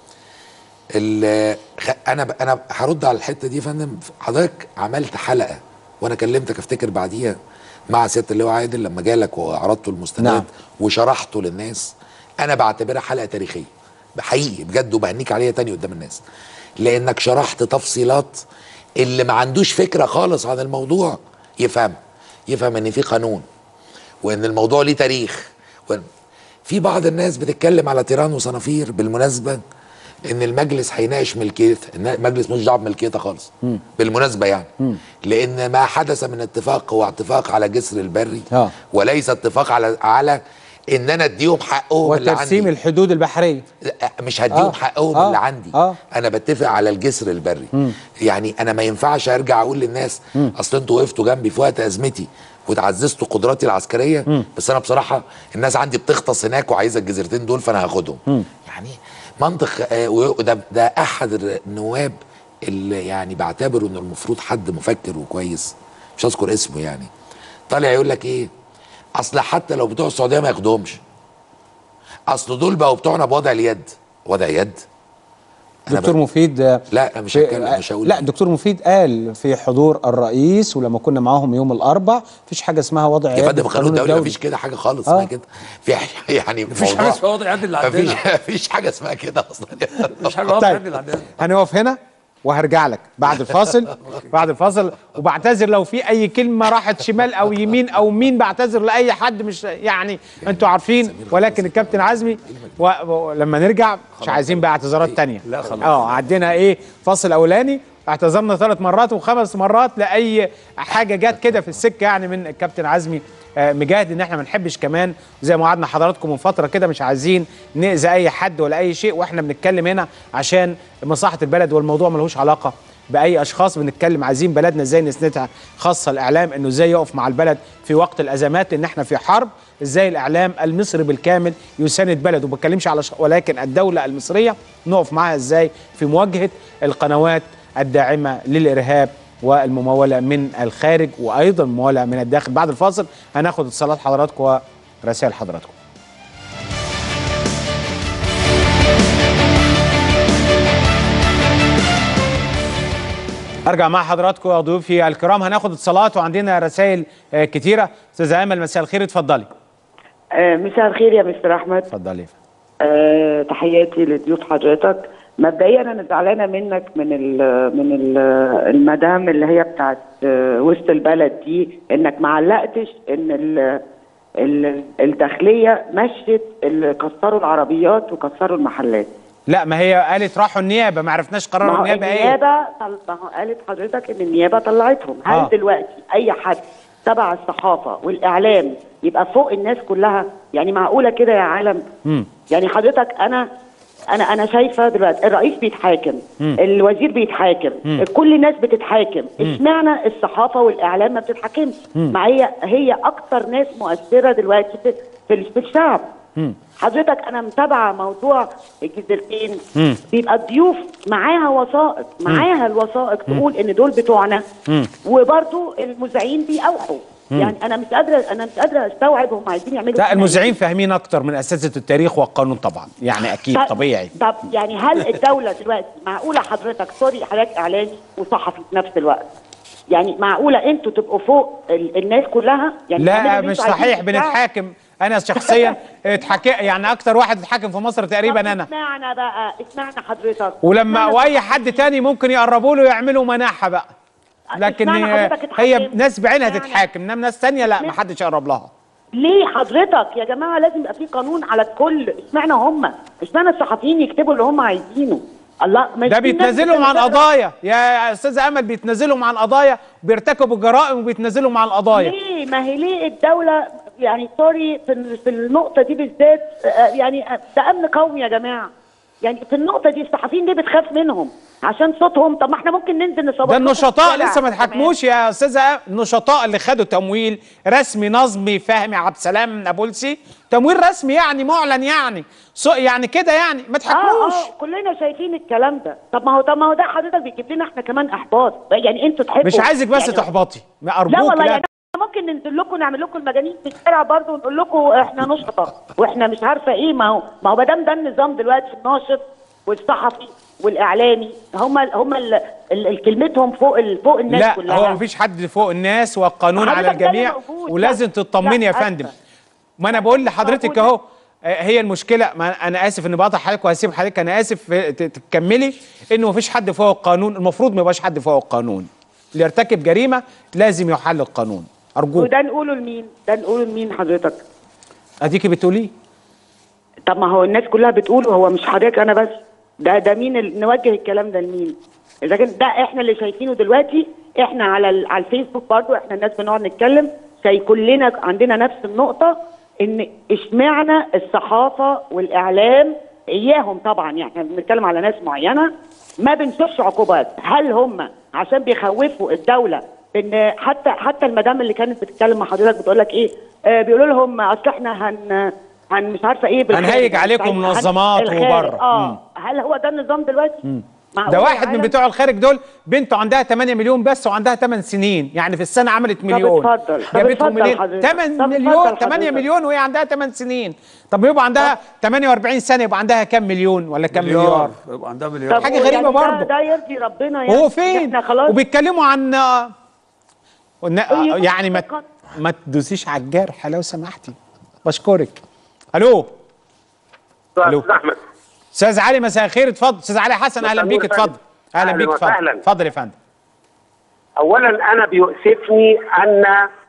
ال- خ- انا ب- انا هرد على الحته دي يا فندم حضرتك عملت حلقه وانا كلمتك افتكر بعديها مع سياده اللواء عادل لما جالك وعرضته المستند نعم. نعم. وشرحته للناس انا بعتبرها حلقه تاريخيه حقيقي بجد وبهنيك عليها تاني قدام الناس لانك شرحت تفصيلات اللي ما عندوش فكره خالص عن الموضوع يفهم يفهم ان في قانون وان الموضوع ليه تاريخ وإن في بعض الناس بتتكلم على تيران وصنافير بالمناسبه ان المجلس هيناقش ملكيه إن المجلس مش دعوه بملكيتها خالص بالمناسبه يعني لان ما حدث من اتفاق هو اتفاق على جسر البري آه. وليس اتفاق على على ان انا اديهم حقهم اللي وترسيم عندي الحدود البحريه لا، مش هديهم آه، آه حقهم آه، اللي عندي آه. انا بتفق على الجسر البري يعني انا ما ينفعش ارجع اقول للناس اصل انتوا وقفتوا جنبي في وقت ازمتي وتعززتوا قدراتي العسكريه بس انا بصراحه الناس عندي بتغطس هناك وعايزه الجزيرتين دول فانا هاخدهم يعني منطق آه، وده ده احد النواب اللي يعني بعتبره انه المفروض حد مفكر وكويس مش هذكر اسمه يعني طالع يقول لك ايه اصل حتى لو بتوع السعوديه ما ياخدهمش اصل دول بقوا بتوعنا بوضع اليد وضع يد أنا دكتور ب- مفيد آه، لا أنا مش في- هتكلم مش هقول لا دكتور مفيد قال في حضور الرئيس ولما كنا معاهم يوم الاربع مفيش حاجه اسمها وضع يا يد فندم في قانون الدولي الدولي. مفيش كده حاجه خالص آه. اسمها كده في ح- يعني مفيش حاجه موضوع- اسمها وضع يد اللي مفيش عندنا مفيش حاجه اسمها كده اصلا مفيش حاجه وضع يد طيب اللي عندنا هنقف هنا وهرجع لك بعد الفاصل بعد الفاصل وبعتذر لو في اي كلمه راحت شمال او يمين او مين بعتذر لاي حد مش يعني انتوا عارفين ولكن الكابتن عزمي و- ولما نرجع مش عايزين بقى اعتذارات تانية لا خلاص. اه عدينا ايه فاصل اولاني اعتذرنا ثلاث مرات وخمس مرات لاي حاجه جت كده في السكه يعني من الكابتن عزمي آه، مجاهد ان احنا ما نحبش كمان زي ما وعدنا حضراتكم من فتره كده مش عايزين ناذي اي حد ولا اي شيء واحنا بنتكلم هنا عشان مصلحه البلد والموضوع ملهوش علاقه باي اشخاص بنتكلم عايزين بلدنا ازاي نسندها خاصه الاعلام انه ازاي يقف مع البلد في وقت الازمات لان احنا في حرب ازاي الاعلام المصري بالكامل يساند بلده ما بتكلمش على ش... ولكن الدوله المصريه نقف معاها ازاي في مواجهه القنوات الداعمه للارهاب والمموله من الخارج وايضا مموله من الداخل بعد الفاصل هناخد اتصالات حضراتكم ورسائل حضراتكم ارجع مع حضراتكم يا ضيوفي الكرام هناخد اتصالات وعندنا رسائل آه، كتيره استاذه امل مساء الخير اتفضلي آه، مساء الخير يا مستر احمد اتفضلي يا فندم. آه، تحياتي لضيوف حضرتك مبدئيا انا زعلانه منك من ال من ال المدام اللي هي بتاعت آه، وسط البلد دي انك ما علقتش ان ال ال- الداخليه مشت اللي كسروا العربيات وكسروا المحلات لا ما هي قالت راحوا النيابه ما عرفناش قرار ما هو النيابه ايه النيابه طل- ما هو قالت حضرتك ان النيابه طلعتهم هل آه. دلوقتي اي حد تبع الصحافه والاعلام يبقى فوق الناس كلها يعني معقوله كده يا عالم يعني حضرتك انا انا انا شايفه دلوقتي الرئيس بيتحاكم الوزير بيتحاكم كل الناس بتتحاكم اشمعنى الصحافه والاعلام ما بتتحاكمش ما هي هي اكتر ناس مؤثره دلوقتي في في في الشعب حضرتك انا متابعه موضوع الجزيرتين بيبقى الضيوف معاها وثائق معاها الوثائق تقول ان دول بتوعنا وبرضو المذيعين بيأوحوا يعني انا مش قادره انا مش قادره استوعب هم عايزين يعملوا لا كده المذيعين فاهمين اكتر من اساتذه التاريخ والقانون طبعا يعني اكيد طب- طبيعي طب يعني هل الدوله دلوقتي معقوله حضرتك سوري حضرتك اعلامي وصحفي في نفس الوقت يعني معقوله انتوا تبقوا فوق ال- الناس كلها يعني لا تعملوا اللي مش انتوا عايزينه صحيح في الشعب؟ بنتحاكم انا شخصيا اتحكى يعني اكتر واحد اتحاكم في مصر تقريبا طب انا اسمعنا بقى اسمعنا حضرتك ولما اسمعنا واي صحفي. حد تاني ممكن يقربوا له يعملوا مناحه بقى لكن اشمعنى هي, حضرتك هي اتحاكمت؟ ناس بعينها اشمعنى؟ تتحاكم انما ناس تانية لا مش- ما حدش يقرب لها ليه حضرتك يا جماعه لازم يبقى في قانون على الكل اشمعنى هم اشمعنى الصحفيين يكتبوا اللي هم عايزينه الله ما ده في ناس بيتنازلهم عن بتنزل- قضايا يا استاذ امل بيتنازلهم عن قضايا بيرتكبوا جرائم وبيتنازلهم عن قضايا ليه ما هي ليه الدوله يعني سوري في في النقطه دي بالذات آه، يعني آه، ده امن قومي يا جماعه يعني في النقطه دي الصحفيين ليه بتخاف منهم عشان صوتهم طب ما احنا ممكن ننزل نصور ده لكم النشطاء الشارع لسه ما كمان. اتحاكموش يا استاذه النشطاء اللي خدوا تمويل رسمي نظمي فهمي عبد السلام نابلسي تمويل رسمي يعني معلن يعني سو يعني كده يعني ما اه اتحاكموش اه كلنا شايفين الكلام ده طب ما هو طب ما هو ده حضرتك بيجيب لنا احنا كمان احباط يعني انتوا تحبوا مش عايزك بس يعني تحبطي ما لا ارجوك والله لا يعني ممكن ننزل لكم نعمل لكم المجانين في الشارع برضه ونقول لكم احنا نشطه واحنا مش عارفه ايه ما هو ما هو ما دام ده النظام دلوقتي الناشط والصحفي والاعلامي هم هم ال- ال- ال- كلمتهم فوق ال- فوق الناس لا كلها هو مفيش حد فوق الناس والقانون على حضرتك ده اللي الجميع موجود. ولازم لا، تطمني يا لا، فندم أسفة. ما انا بقول لحضرتك موجود. اهو آه، هي المشكله ما انا اسف اني بقطع حضرتك وهسيب حضرتك انا اسف آه، ت- تكملي انه مفيش حد فوق القانون المفروض ما يبقاش حد فوق القانون اللي يرتكب جريمه لازم يحل القانون ارجوك وده نقوله لمين؟ ده نقوله لمين حضرتك؟ اديكي بتقوليه طب ما هو الناس كلها بتقول وهو مش حضرتك انا بس ده ده مين ال... نوجه الكلام ده لمين؟ اذا كان ده احنا اللي شايفينه دلوقتي احنا على ال... على الفيسبوك برضو احنا الناس بنقعد نتكلم زي كلنا عندنا نفس النقطه ان اشمعنى الصحافه والاعلام اياهم طبعا يعني احنا بنتكلم على ناس معينه ما بنشوفش عقوبات هل هم عشان بيخوفوا الدوله ان حتى حتى المدام اللي كانت بتتكلم مع حضرتك بتقول لك ايه آه بيقولوا لهم اصل احنا هن هن مش عارفه ايه بالخارج، هنهيج هن- عليكم هن- منظمات الخارج. وبره. اه مم. هل هو ده النظام دلوقتي؟ معقول ده يا واحد من عالم؟ بتوع الخارج دول بنته عندها 8 مليون بس وعندها 8 سنين يعني في السنه عملت مليون اتفضل. طب جابتهم اتفضل منين حضرتك. 8 طب مليون اتفضل 8 حضرتك. مليون وهي عندها 8 سنين طب يبقى عندها 48 سنه يبقى عندها كام مليون ولا كام مليار يبقى عندها مليار طب حاجة هو غريبة يعني ده- برضه. ده يرضي ربنا يعني هو فين احنا خلاص وبيتكلموا عن ون- أيوة. يعني ما ما تدوسيش على الجرح لو سمحتي بشكرك الو ألو. استاذ احمد استاذ علي مساء الخير اتفضل استاذ علي حسن اهلا مساء بيك النور يا اتفضل فندم. اهلا أهلاً بيك اتفضل وسهلاً. اتفضل يا فندم اولا انا بيؤسفني ان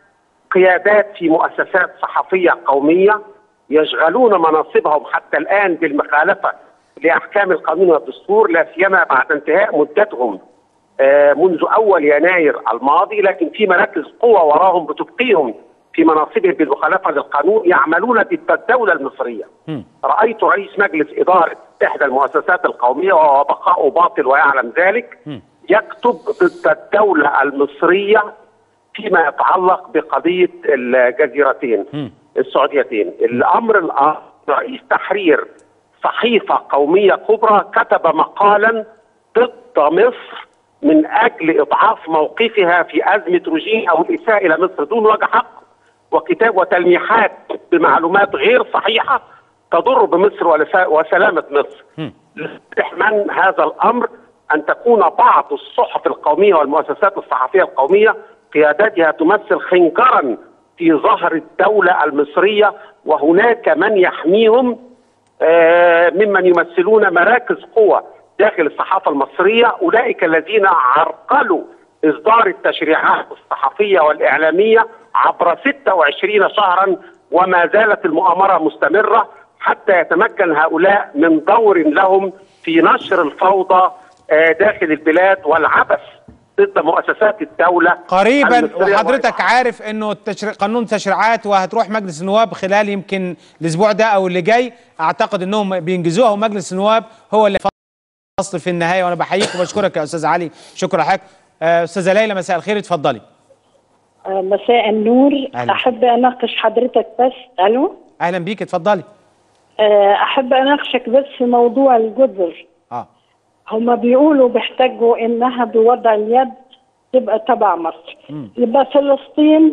قيادات في مؤسسات صحفيه قوميه يشغلون مناصبهم حتى الان بالمخالفه لاحكام القانون والدستور لا سيما بعد انتهاء مدتهم آه، منذ اول يناير الماضي لكن في مراكز قوه وراهم بتبقيهم في مناصبهم بالمخالفه للقانون يعملون ضد الدوله المصريه. رايت رئيس مجلس اداره احدى المؤسسات القوميه وهو بقاء باطل ويعلم ذلك يكتب ضد الدوله المصريه فيما يتعلق بقضيه الجزيرتين السعوديتين الامر الآخر رئيس تحرير صحيفه قوميه كبرى كتب مقالا ضد مصر من اجل اضعاف موقفها في ازمه روجين او الاساءه الى مصر دون وجه حق وكتاب وتلميحات بمعلومات غير صحيحه تضر بمصر ولسا- وسلامه مصر. لاستحمال هذا الامر ان تكون بعض الصحف القوميه والمؤسسات الصحفيه القوميه قياداتها تمثل خنجرا في ظهر الدوله المصريه وهناك من يحميهم آه، ممن يمثلون مراكز قوة داخل الصحافة المصرية أولئك الذين عرقلوا إصدار التشريعات الصحفية والإعلامية عبر 26 شهرا وما زالت المؤامرة مستمرة حتى يتمكن هؤلاء من دور لهم في نشر الفوضى آه، داخل البلاد والعبث ضد مؤسسات الدولة قريبا المصرية وحضرتك عارف انه التشريع قانون تشريعات وهتروح مجلس النواب خلال يمكن الاسبوع ده او اللي جاي اعتقد انهم بينجزوها ومجلس النواب هو اللي فصل في النهايه وانا بحييك وبشكرك يا استاذ علي شكرا لحضرتك آه، استاذه ليلى مساء الخير اتفضلي آه، مساء النور أهلا. احب اناقش حضرتك بس الو اهلا بيك اتفضلي آه، احب اناقشك بس في موضوع الجزر اه هما بيقولوا بيحتاجوا انها بوضع اليد تبقى تبع مصر يبقى فلسطين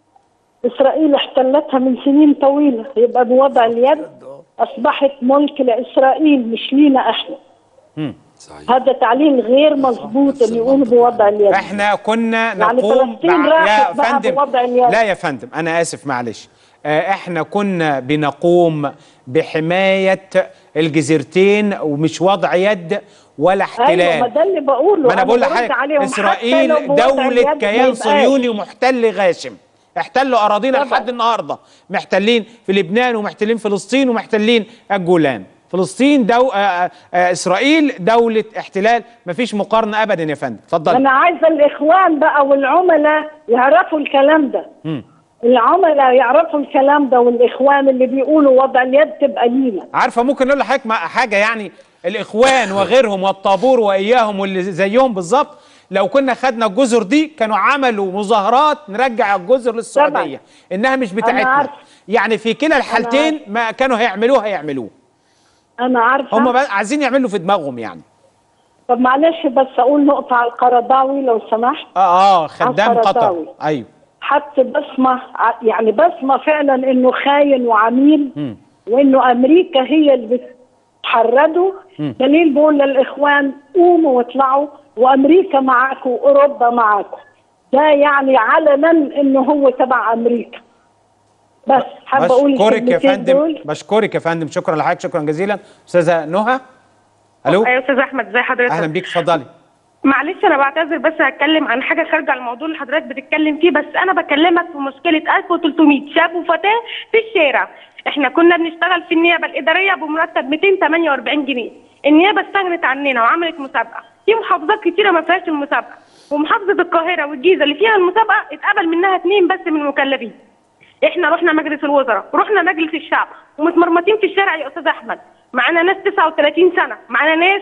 اسرائيل احتلتها من سنين طويله يبقى بوضع اليد اصبحت ملك لاسرائيل مش لينا احنا صحيح هذا تعليل غير مظبوط اللي يقولوا بوضع اليد احنا كنا يعني نقوم فلسطين بع- راحت يا بقى فندم بوضع اليد. لا يا فندم انا اسف معلش آه، احنا كنا بنقوم بحمايه الجزيرتين ومش وضع يد ولا احتلال ايوه ما ده اللي بقوله ما انا بقول برد لحضرتك عليهم حتى اسرائيل لو بوضع اليد دوله ما كيان يبقاش. صهيوني ومحتل غاشم احتلوا اراضينا طبعا. لحد النهارده محتلين في لبنان ومحتلين فلسطين ومحتلين الجولان فلسطين دو... آه آه آه اسرائيل دوله احتلال مفيش مقارنه ابدا يا فندم اتفضل انا عايزه الاخوان بقى والعملاء يعرفوا الكلام ده العملاء يعرفوا الكلام ده والاخوان اللي بيقولوا وضع اليد تبقى لينا عارفه ممكن نقول لحضرتك مع- حاجه يعني الاخوان وغيرهم والطابور واياهم واللي زيهم بالظبط لو كنا خدنا الجزر دي كانوا عملوا مظاهرات نرجع الجزر للسعوديه انها مش بتاعتنا عارفة. يعني في كلا الحالتين ما كانوا هيعملوه هيعملوه انا عارفه هم بقى عايزين يعملوا في دماغهم يعني طب معلش بس اقول نقطه على القرضاوي لو سمحت اه اه خدام قطر القرضاوي. ايوه حط بصمه ع- يعني بصمه فعلا انه خاين وعميل وانه امريكا هي اللي بتحرده دليل بقول للاخوان قوموا واطلعوا وامريكا معاكم واوروبا معاكم ده يعني علنا انه هو تبع امريكا بس حابه اقول بشكرك يا الكلمتين فندم دول. بشكرك يا فندم شكرا لحضرتك شكرا جزيلا استاذه نهى الو ايوه يا استاذ احمد ازي حضرتك اهلا بيك اتفضلي معلش انا بعتذر بس هتكلم عن حاجه خارجه عن الموضوع اللي حضرتك بتتكلم فيه بس انا بكلمك في مشكله 1300 شاب وفتاه في الشارع احنا كنا بنشتغل في النيابه الاداريه بمرتب 248 جنيه النيابه استغنت عننا وعملت مسابقه في محافظات كتيره ما فيهاش المسابقه ومحافظه القاهره والجيزه اللي فيها المسابقه اتقبل منها اثنين بس من المكلفين احنا رحنا مجلس الوزراء ورحنا مجلس الشعب ومتمرمطين في الشارع يا استاذ احمد معانا ناس 39 سنه معانا ناس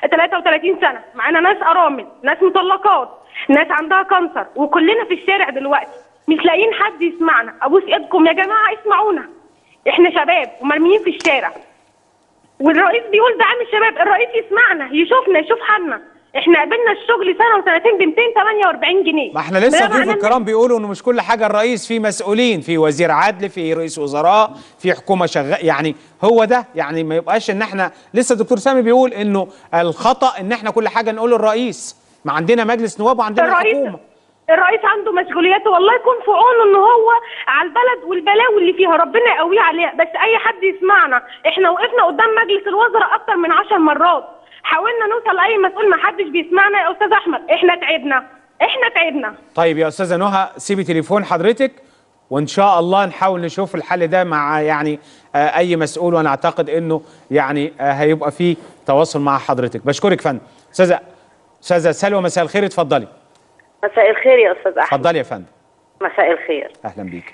33 سنه معانا ناس ارامل ناس مطلقات ناس عندها كانسر وكلنا في الشارع دلوقتي مش لاقيين حد يسمعنا ابوس ايدكم يا جماعه اسمعونا احنا شباب ومرميين في الشارع والرئيس بيقول دعم الشباب الرئيس يسمعنا يشوفنا يشوف حالنا احنا قابلنا الشغل سنه وسنتين ب 248 جنيه ما احنا لسه ده ضيوف معناه إن الكرام بيقولوا انه مش كل حاجه الرئيس في مسؤولين في وزير عدل في رئيس وزراء في حكومه شغال يعني هو ده يعني ما يبقاش ان احنا لسه الدكتور سامي بيقول انه الخطا ان احنا كل حاجه نقول للرئيس ما عندنا مجلس نواب وعندنا الرئيس الحكومه الرئيس عنده مسؤوليات والله يكون في عونه ان هو على البلد والبلاوي اللي فيها ربنا يقويه عليها بس اي حد يسمعنا احنا وقفنا قدام مجلس الوزراء اكتر من عشر مرات حاولنا نوصل لاي مسؤول ما حدش بيسمعنا يا استاذ احمد احنا تعبنا احنا تعبنا طيب يا استاذه نهى سيبي تليفون حضرتك وان شاء الله نحاول نشوف الحل ده مع يعني آه اي مسؤول وانا اعتقد انه يعني آه هيبقى فيه تواصل مع حضرتك بشكرك فندم استاذه استاذه سلوى مساء الخير اتفضلي مساء الخير يا استاذ احمد اتفضلي يا فندم مساء الخير اهلا بيك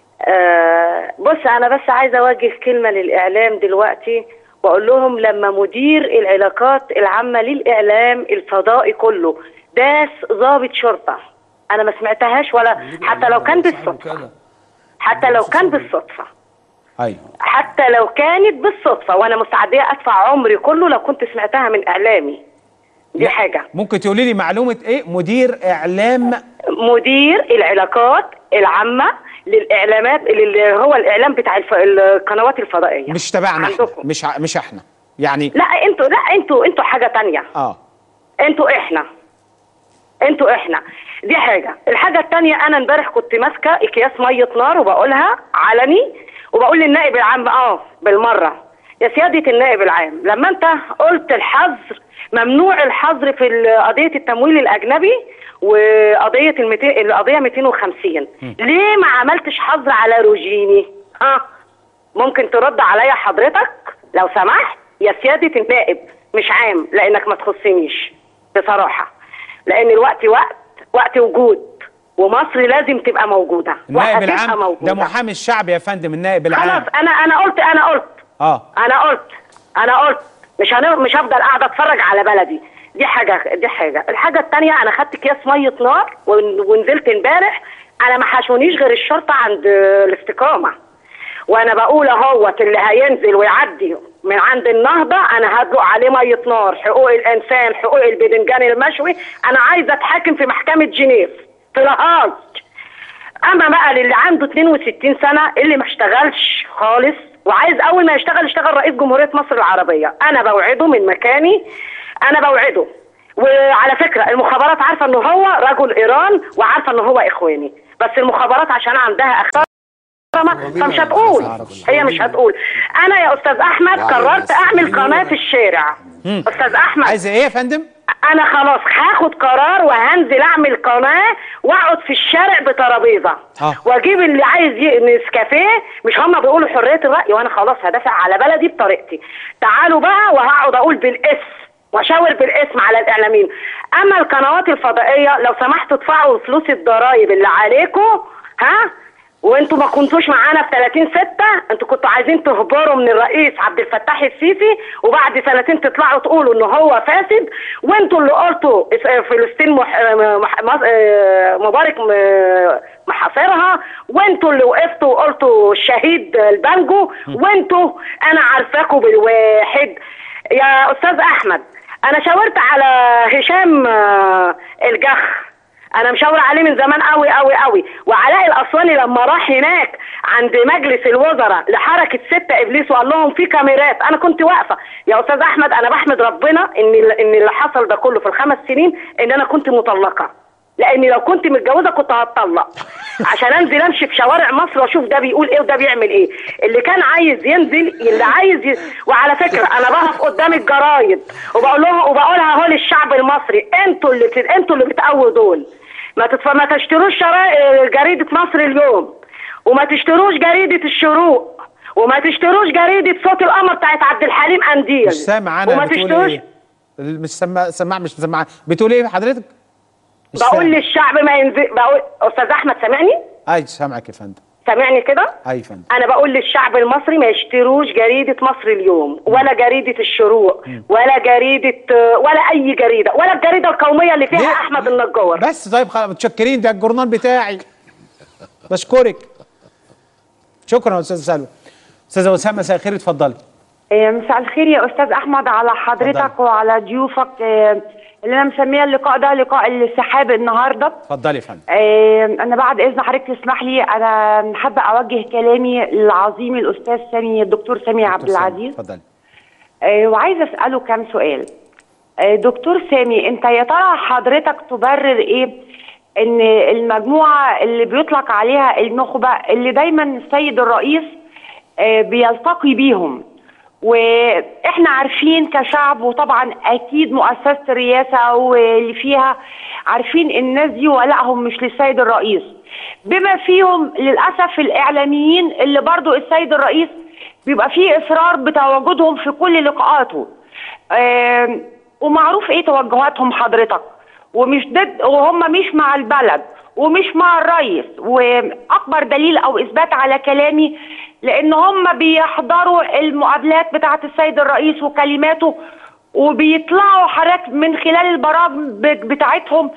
آه بص انا بس عايزه اوجه كلمه للاعلام دلوقتي واقول لهم لما مدير العلاقات العامه للاعلام الفضائي كله داس ضابط شرطه انا ما سمعتهاش ولا حتى لو كان بالصدفه حتى لو كان بالصدفه ايوه حتى لو كانت بالصدفه وانا مستعديه ادفع عمري كله لو كنت سمعتها من اعلامي دي حاجه ممكن تقولي لي معلومه ايه مدير اعلام مدير العلاقات العامة للإعلامات اللي هو الإعلام بتاع الف... القنوات الفضائية مش تبعنا احنا عندكم. مش ع- مش احنا يعني لا انتوا لا انتوا انتوا حاجة تانية اه انتوا احنا انتوا احنا دي حاجة الحاجة التانية انا امبارح كنت ماسكة اكياس مية نار وبقولها علني وبقول للنائب العام اه بالمرة يا سيادة النائب العام لما انت قلت الحظر ممنوع الحظر في ال- قضية التمويل الاجنبي وقضية المتي... القضية 250 ليه ما عملتش حظر على روجيني ها ممكن ترد عليا حضرتك لو سمحت يا سيادة النائب مش عام لانك ما تخصنيش بصراحة لان الوقت وقت وقت وجود ومصر لازم تبقى موجودة النائب وهتبقى العام موجودة. ده محامي الشعب يا فندم النائب خلاص العام انا انا قلت انا قلت اه انا قلت انا قلت مش هن... مش هفضل قاعده اتفرج على بلدي دي حاجه دي حاجه الحاجه الثانيه انا خدت اكياس ميه نار ون... ونزلت امبارح انا ما حشونيش غير الشرطه عند الاستقامه وانا بقول اهوت اللي هينزل ويعدي من عند النهضه انا هدلق عليه ميه نار حقوق الانسان حقوق البدنجان المشوي انا عايزه اتحاكم في محكمه جنيف في لاهاج اما بقى للي عنده 62 سنه اللي ما اشتغلش خالص وعايز اول ما يشتغل يشتغل رئيس جمهوريه مصر العربيه انا بوعده من مكاني انا بوعده وعلى فكره المخابرات عارفه ان هو رجل ايران وعارفه ان هو اخواني بس المخابرات عشان عندها اخطاء فمش هتقول هي مش هتقول انا يا استاذ احمد وعلى قررت الناس. اعمل قناه في الشارع استاذ احمد عايزه ايه يا فندم انا خلاص هاخد قرار وهنزل اعمل قناه واقعد في الشارع بترابيزه آه. واجيب اللي عايز ي- نسكافيه مش هم بيقولوا حريه الراي وانا خلاص هدافع على بلدي بطريقتي تعالوا بقى وهقعد اقول بالاسم واشاور بالاسم على الاعلاميين اما القنوات الفضائيه لو سمحتوا ادفعوا فلوس الضرايب اللي عليكم ها وانتوا ما كنتوش معانا في 30 6 انتوا كنتوا عايزين تهجروا من الرئيس عبد الفتاح السيسي وبعد سنتين تطلعوا تقولوا ان هو فاسد وانتوا اللي قلتوا اس- فلسطين مح... مح... مص- اه مبارك م- محاصرها وانتوا اللي وقفتوا وقلتوا الشهيد البانجو وانتوا انا عارفاكوا بالواحد يا استاذ احمد انا شاورت على هشام آه، الجخ انا مشاور عليه من زمان قوي قوي قوي وعلاء الاسواني لما راح هناك عند مجلس الوزراء لحركه ستة ابليس وقال لهم في كاميرات انا كنت واقفه يا استاذ احمد انا بحمد ربنا ان ان اللي حصل ده كله في الخمس سنين ان انا كنت مطلقه لاني لو كنت متجوزه كنت هتطلق عشان انزل امشي في شوارع مصر واشوف ده بيقول ايه وده بيعمل ايه اللي كان عايز ينزل اللي عايز ي... وعلى فكره انا بقف قدام الجرايد وبقول لهم وبقولها اهو للشعب المصري انتوا اللي بت... انتوا اللي بتقووا دول ما تتف... ما تشتروش شرا... جريده مصر اليوم وما تشتروش جريده الشروق وما تشتروش جريده صوت القمر بتاعت عبد الحليم قنديل مش سامع انا وما بتقول تشتروش ايه مش سمع سمع مش سمع بتقول ايه حضرتك مش بقول سامع. للشعب ما ينزل بقول استاذ احمد سامعني اي سامعك يا فندم سامعني كده اي يا فندم انا بقول للشعب المصري ما يشتروش جريده مصر اليوم ولا جريده الشروق ولا جريده ولا اي جريده ولا الجريده القوميه اللي فيها ليه؟ احمد النجار بس طيب خلاص متشكرين ده الجورنال بتاعي بشكرك شكرا يا استاذ سلوى استاذه اسامه مساء الخير اتفضلي إيه، مساء الخير يا استاذ احمد على حضرتك اتفضل. وعلى ضيوفك إيه، اللي انا مسميه اللقاء ده لقاء السحاب النهارده اتفضلي يا فندم إيه، انا بعد اذن حضرتك تسمح لي انا حابه اوجه كلامي للعظيم الاستاذ سامي الدكتور سامي عبد دكتور سامي، العزيز اتفضلي إيه، وعايزه اساله كام سؤال إيه، دكتور سامي انت يا ترى حضرتك تبرر ايه ان المجموعه اللي بيطلق عليها النخبه اللي دايما السيد الرئيس آه، بيلتقي بيهم واحنا عارفين كشعب وطبعا اكيد مؤسسه الرئاسه واللي فيها عارفين الناس دي ولائهم مش للسيد الرئيس بما فيهم للاسف الاعلاميين اللي برضو السيد الرئيس بيبقى فيه اصرار بتواجدهم في كل لقاءاته آم، ومعروف ايه توجهاتهم حضرتك ومش ضد وهم مش مع البلد ومش مع الرئيس واكبر دليل او اثبات على كلامي لان هم بيحضروا المقابلات بتاعه السيد الرئيس وكلماته وبيطلعوا حضرتك من خلال البرامج بتاعتهم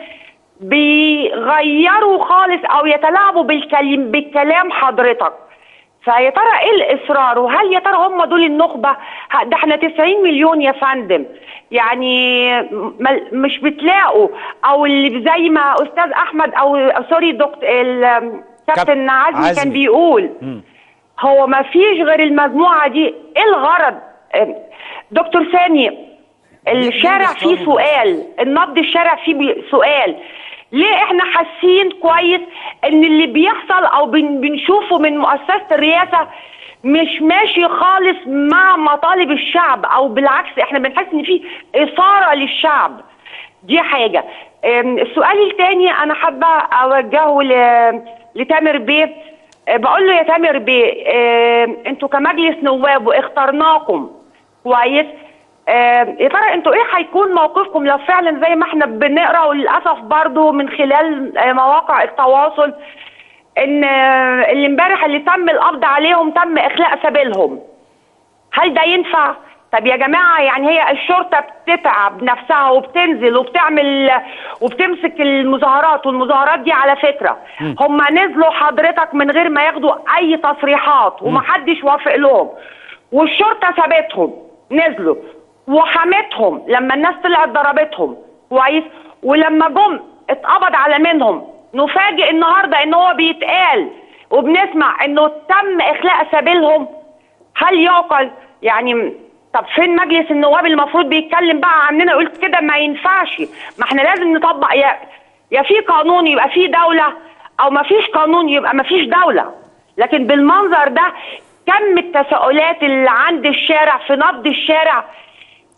بيغيروا خالص او يتلاعبوا بالكلم بالكلام حضرتك فيا ترى ايه الاصرار وهل يا ترى هم دول النخبه ه- ده احنا 90 مليون يا فندم يعني م- مش بتلاقوا او اللي زي ما استاذ احمد او أو سوري دكتور ال- كابتن عزمي عزمي. كان بيقول هو ما فيش غير المجموعه دي ايه الغرض أم، دكتور سامي الشارع فيه سؤال النبض الشارع فيه بي- سؤال ليه احنا حاسين كويس ان اللي بيحصل او بن بنشوفه من مؤسسه الرئاسه مش ماشي خالص مع مطالب الشعب او بالعكس احنا بنحس ان في اثاره للشعب دي حاجه أم، السؤال الثاني انا حابه اوجهه ل- لتامر بيه أه، بقول له يا تامر بيه أه، انتوا كمجلس نواب واخترناكم كويس آه، يا ترى انتوا ايه هيكون موقفكم لو فعلا زي ما احنا بنقرا وللاسف برضو من خلال آه، مواقع التواصل ان آه، اللي امبارح اللي تم القبض عليهم تم اخلاء سبيلهم هل ده ينفع؟ طب يا جماعة يعني هي الشرطة بتتعب نفسها وبتنزل وبتعمل وبتمسك المظاهرات والمظاهرات دي على فكرة هم نزلوا حضرتك من غير ما ياخدوا أي تصريحات ومحدش وافق لهم والشرطة سابتهم نزلوا وحمتهم لما الناس طلعت ضربتهم كويس ولما جم اتقبض على منهم نفاجئ النهارده ان هو بيتقال وبنسمع انه تم اخلاء سبيلهم هل يعقل يعني طب فين مجلس النواب المفروض بيتكلم بقى عننا يقول كده ما ينفعش ما احنا لازم نطبق يا يا في قانون يبقى في دولة او ما فيش قانون يبقى ما فيش دولة لكن بالمنظر ده كم التساؤلات اللي عند الشارع في نبض الشارع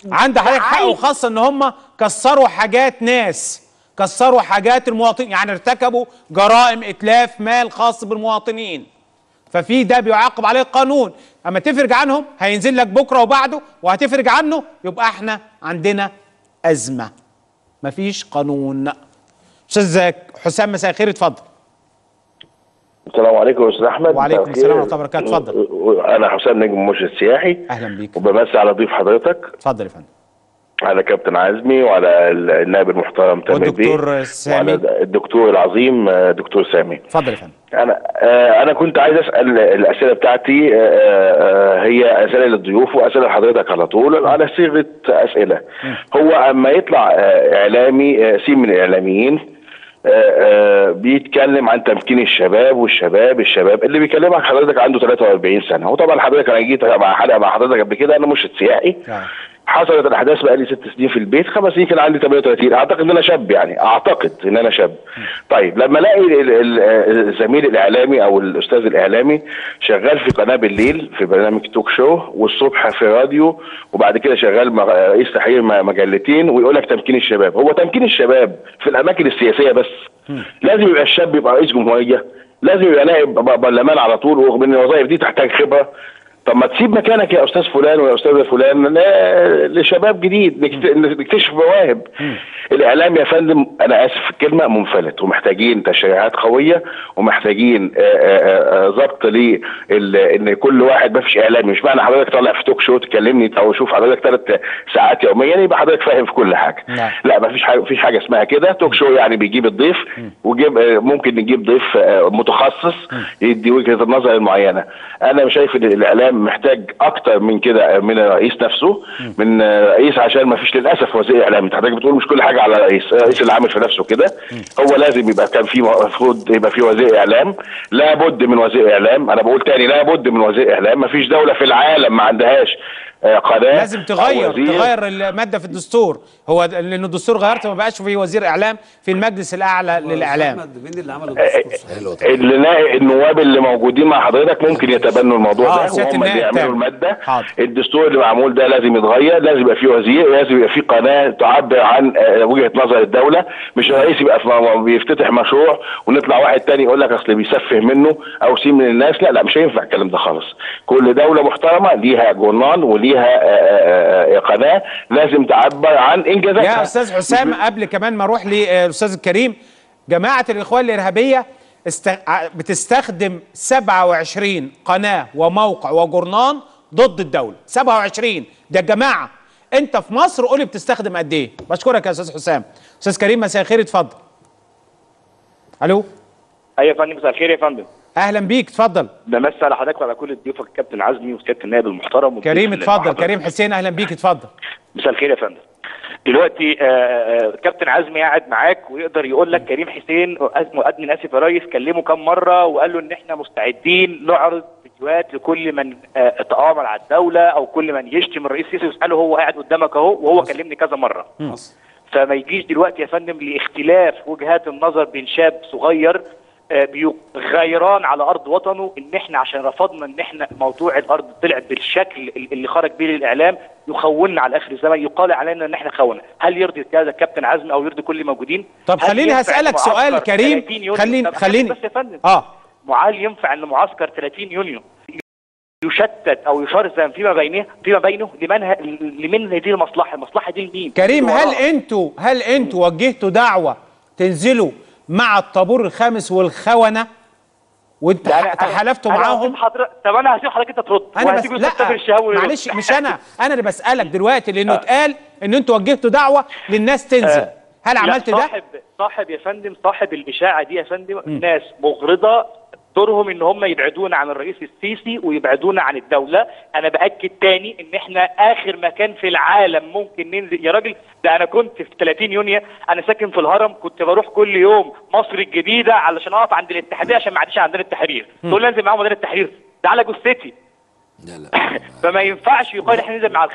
عند حضرتك حق عايز- وخاصه ان هم كسروا حاجات ناس كسروا حاجات المواطنين يعني ارتكبوا جرائم اتلاف مال خاص بالمواطنين ففي ده بيعاقب عليه القانون اما تفرج عنهم هينزل لك بكره وبعده وهتفرج عنه يبقى احنا عندنا ازمه مفيش قانون استاذ حسام مساء الخير اتفضل السلام عليكم يا استاذ احمد وعليكم مساء السلام الخير. ورحمة الله وبركاته. اتفضل. انا حسام نجم مرشد سياحي اهلا بيك وبمسي على ضيف حضرتك اتفضل يا فندم على كابتن عزمي وعلى النائب المحترم تامر والدكتور بيه سامي. وعلى الدكتور العظيم آه، دكتور سامي اتفضل يا فندم انا آه، انا كنت عايز اسال الاسئله بتاعتي آه، آه، هي اسئله للضيوف واسئله لحضرتك على طول على صيغه اسئله هو اما يطلع آه، اعلامي آه، سين من الاعلاميين آه، آه، بيتكلم عن تمكين الشباب والشباب الشباب اللي بيكلمك حضرتك عنده 43 سنه وطبعا حضرتك انا جيت مع حلقه مع حضرتك قبل كده انا مرشد سياحي حصلت الاحداث بقى لي ست سنين في البيت خمس سنين كان عندي 38 اعتقد ان انا شاب يعني اعتقد ان انا شاب طيب لما الاقي ال- ال- الزميل الاعلامي او الاستاذ الاعلامي شغال في قناه بالليل في برنامج توك شو والصبح في راديو وبعد كده شغال مع رئيس تحرير م- مجلتين ويقول لك تمكين الشباب هو تمكين الشباب في الاماكن السياسيه بس لازم يبقى الشاب يبقى رئيس جمهوريه لازم يبقى نائب ب- برلمان على طول ورغم ان الوظائف دي تحتاج خبره طب ما تسيب مكانك يا استاذ فلان ويا استاذ فلان لا- لشباب جديد نكت- نكتشف مواهب الاعلام يا فندم انا اسف في الكلمه منفلت ومحتاجين تشريعات قويه ومحتاجين آه، آه، آه، ضبط ل ان كل واحد ما فيش اعلامي مش معنى حضرتك طالع في توك شو تكلمني او اشوف حضرتك ثلاث ساعات يوميا يبقى حضرتك فاهم في كل حاجه نعم. لا ما فيش حاجه فيش حاجه اسمها كده توك شو يعني بيجيب الضيف وجيب آه، ممكن نجيب ضيف آه، متخصص يدي وجهه النظر المعينه انا شايف ان الاعلام محتاج اكتر من كده من الرئيس نفسه من آه، رئيس عشان ما فيش للاسف وزير اعلام انت حضرتك بتقول مش كل حاجه على الرئيس الرئيس اللي عامل في نفسه كده هو لازم يبقى كان في المفروض يبقى في وزير اعلام لابد من وزير اعلام انا بقول تاني لابد من وزير اعلام ما فيش دوله في العالم ما عندهاش آه، قناه لازم أو تغير وزير. تغير الماده في الدستور هو لان الدستور غيرته ما بقاش فيه وزير اعلام في المجلس الاعلى للاعلام مين اللي عمل الدستور اللي لا النواب اللي موجودين مع حضرتك ممكن يتبنوا الموضوع آه، ده سيادة وهم اللي النائب يعملوا تامر. الماده حاضر. الدستور اللي معمول ده لازم يتغير لازم يبقى فيه وزير لازم يبقى فيه قناه تعبر عن آه، وجهه نظر الدوله مش الرئيس يبقى في م- بيفتتح مشروع ونطلع واحد تاني يقول لك اصل بيسفه منه او سين من الناس لا لا مش هينفع الكلام ده خالص كل دوله محترمه ليها جورنال وليها آه، آه، آه، قناه لازم تعبر عن انجازاتها يا استاذ حسام قبل كمان ما اروح للاستاذ الكريم جماعه الاخوان الارهابيه است... ع- بتستخدم 27 قناه وموقع وجورنان ضد الدوله 27 ده جماعه انت في مصر قولي بتستخدم قد ايه بشكرك يا استاذ حسام استاذ كريم مساء الخير اتفضل الو ايوه يا فندم مساء الخير يا فندم اهلا بيك اتفضل بمسي على حضرتك وعلى كل ضيوفك الكابتن عزمي وسياده النائب المحترم والضيوف كريم اللي اتفضل مع حضرتك. كريم حسين اهلا بيك اتفضل مساء الخير يا فندم دلوقتي آه، آه، كابتن عزمي قاعد معاك ويقدر يقول لك كريم حسين مقدم اسف يا ريس كلمه كم مره وقال له ان احنا مستعدين نعرض فيديوهات لكل من آه، تآمر على الدوله او كل من يشتم الرئيس السيسي ويساله هو قاعد قدامك اهو وهو كلمني كذا مره فما يجيش دلوقتي يا فندم لاختلاف وجهات النظر بين شاب صغير آه، بيو- غيران على ارض وطنه ان احنا عشان رفضنا ان احنا موضوع الارض طلع بالشكل ال- اللي خرج بيه للاعلام يخوننا على اخر الزمن يقال علينا ان احنا خونا هل يرضي كذا كابتن عزمي او يرضي كل الموجودين طب هل خليني ينفع هسألك إن سؤال معسكر كريم 30 يونيو- خليني طب خليني بس يا فندم اه معال ينفع ان معسكر 30 يونيو يشتت او يشرذم فيما بينه فيما بينه لمن ه- لمن هذه المصلحه المصلحه دي لمين كريم هل وراء. انتوا هل انتوا وجهتوا دعوه تنزلوا مع الطابور الخامس والخونه وانت لا، أنا- تحالفتوا أنا معاهم هسيب حضرتك طب انا هسيب حضرتك انت ترد انا بس وهسيب الأستاذ تامر لا الشهاوي يرد. معلش مش انا انا اللي بسالك دلوقتي لانه اتقال ان انتوا وجهتوا دعوه للناس تنزل هل لا، عملت ده صاحب صاحب يا فندم صاحب الاشاعه دي يا فندم ناس مغرضه دورهم ان هم يبعدونا عن الرئيس السيسي ويبعدونا عن الدوله انا باكد تاني ان احنا اخر مكان في العالم ممكن ننزل يا راجل ده انا كنت في 30 يونيو انا ساكن في الهرم كنت بروح كل يوم مصر الجديده علشان اقف عند الاتحاديه عشان ما عادش عندنا التحرير تقول لي انزل معاهم ميدان التحرير ده على جثتي فما ينفعش يقال احنا ننزل مع الخونه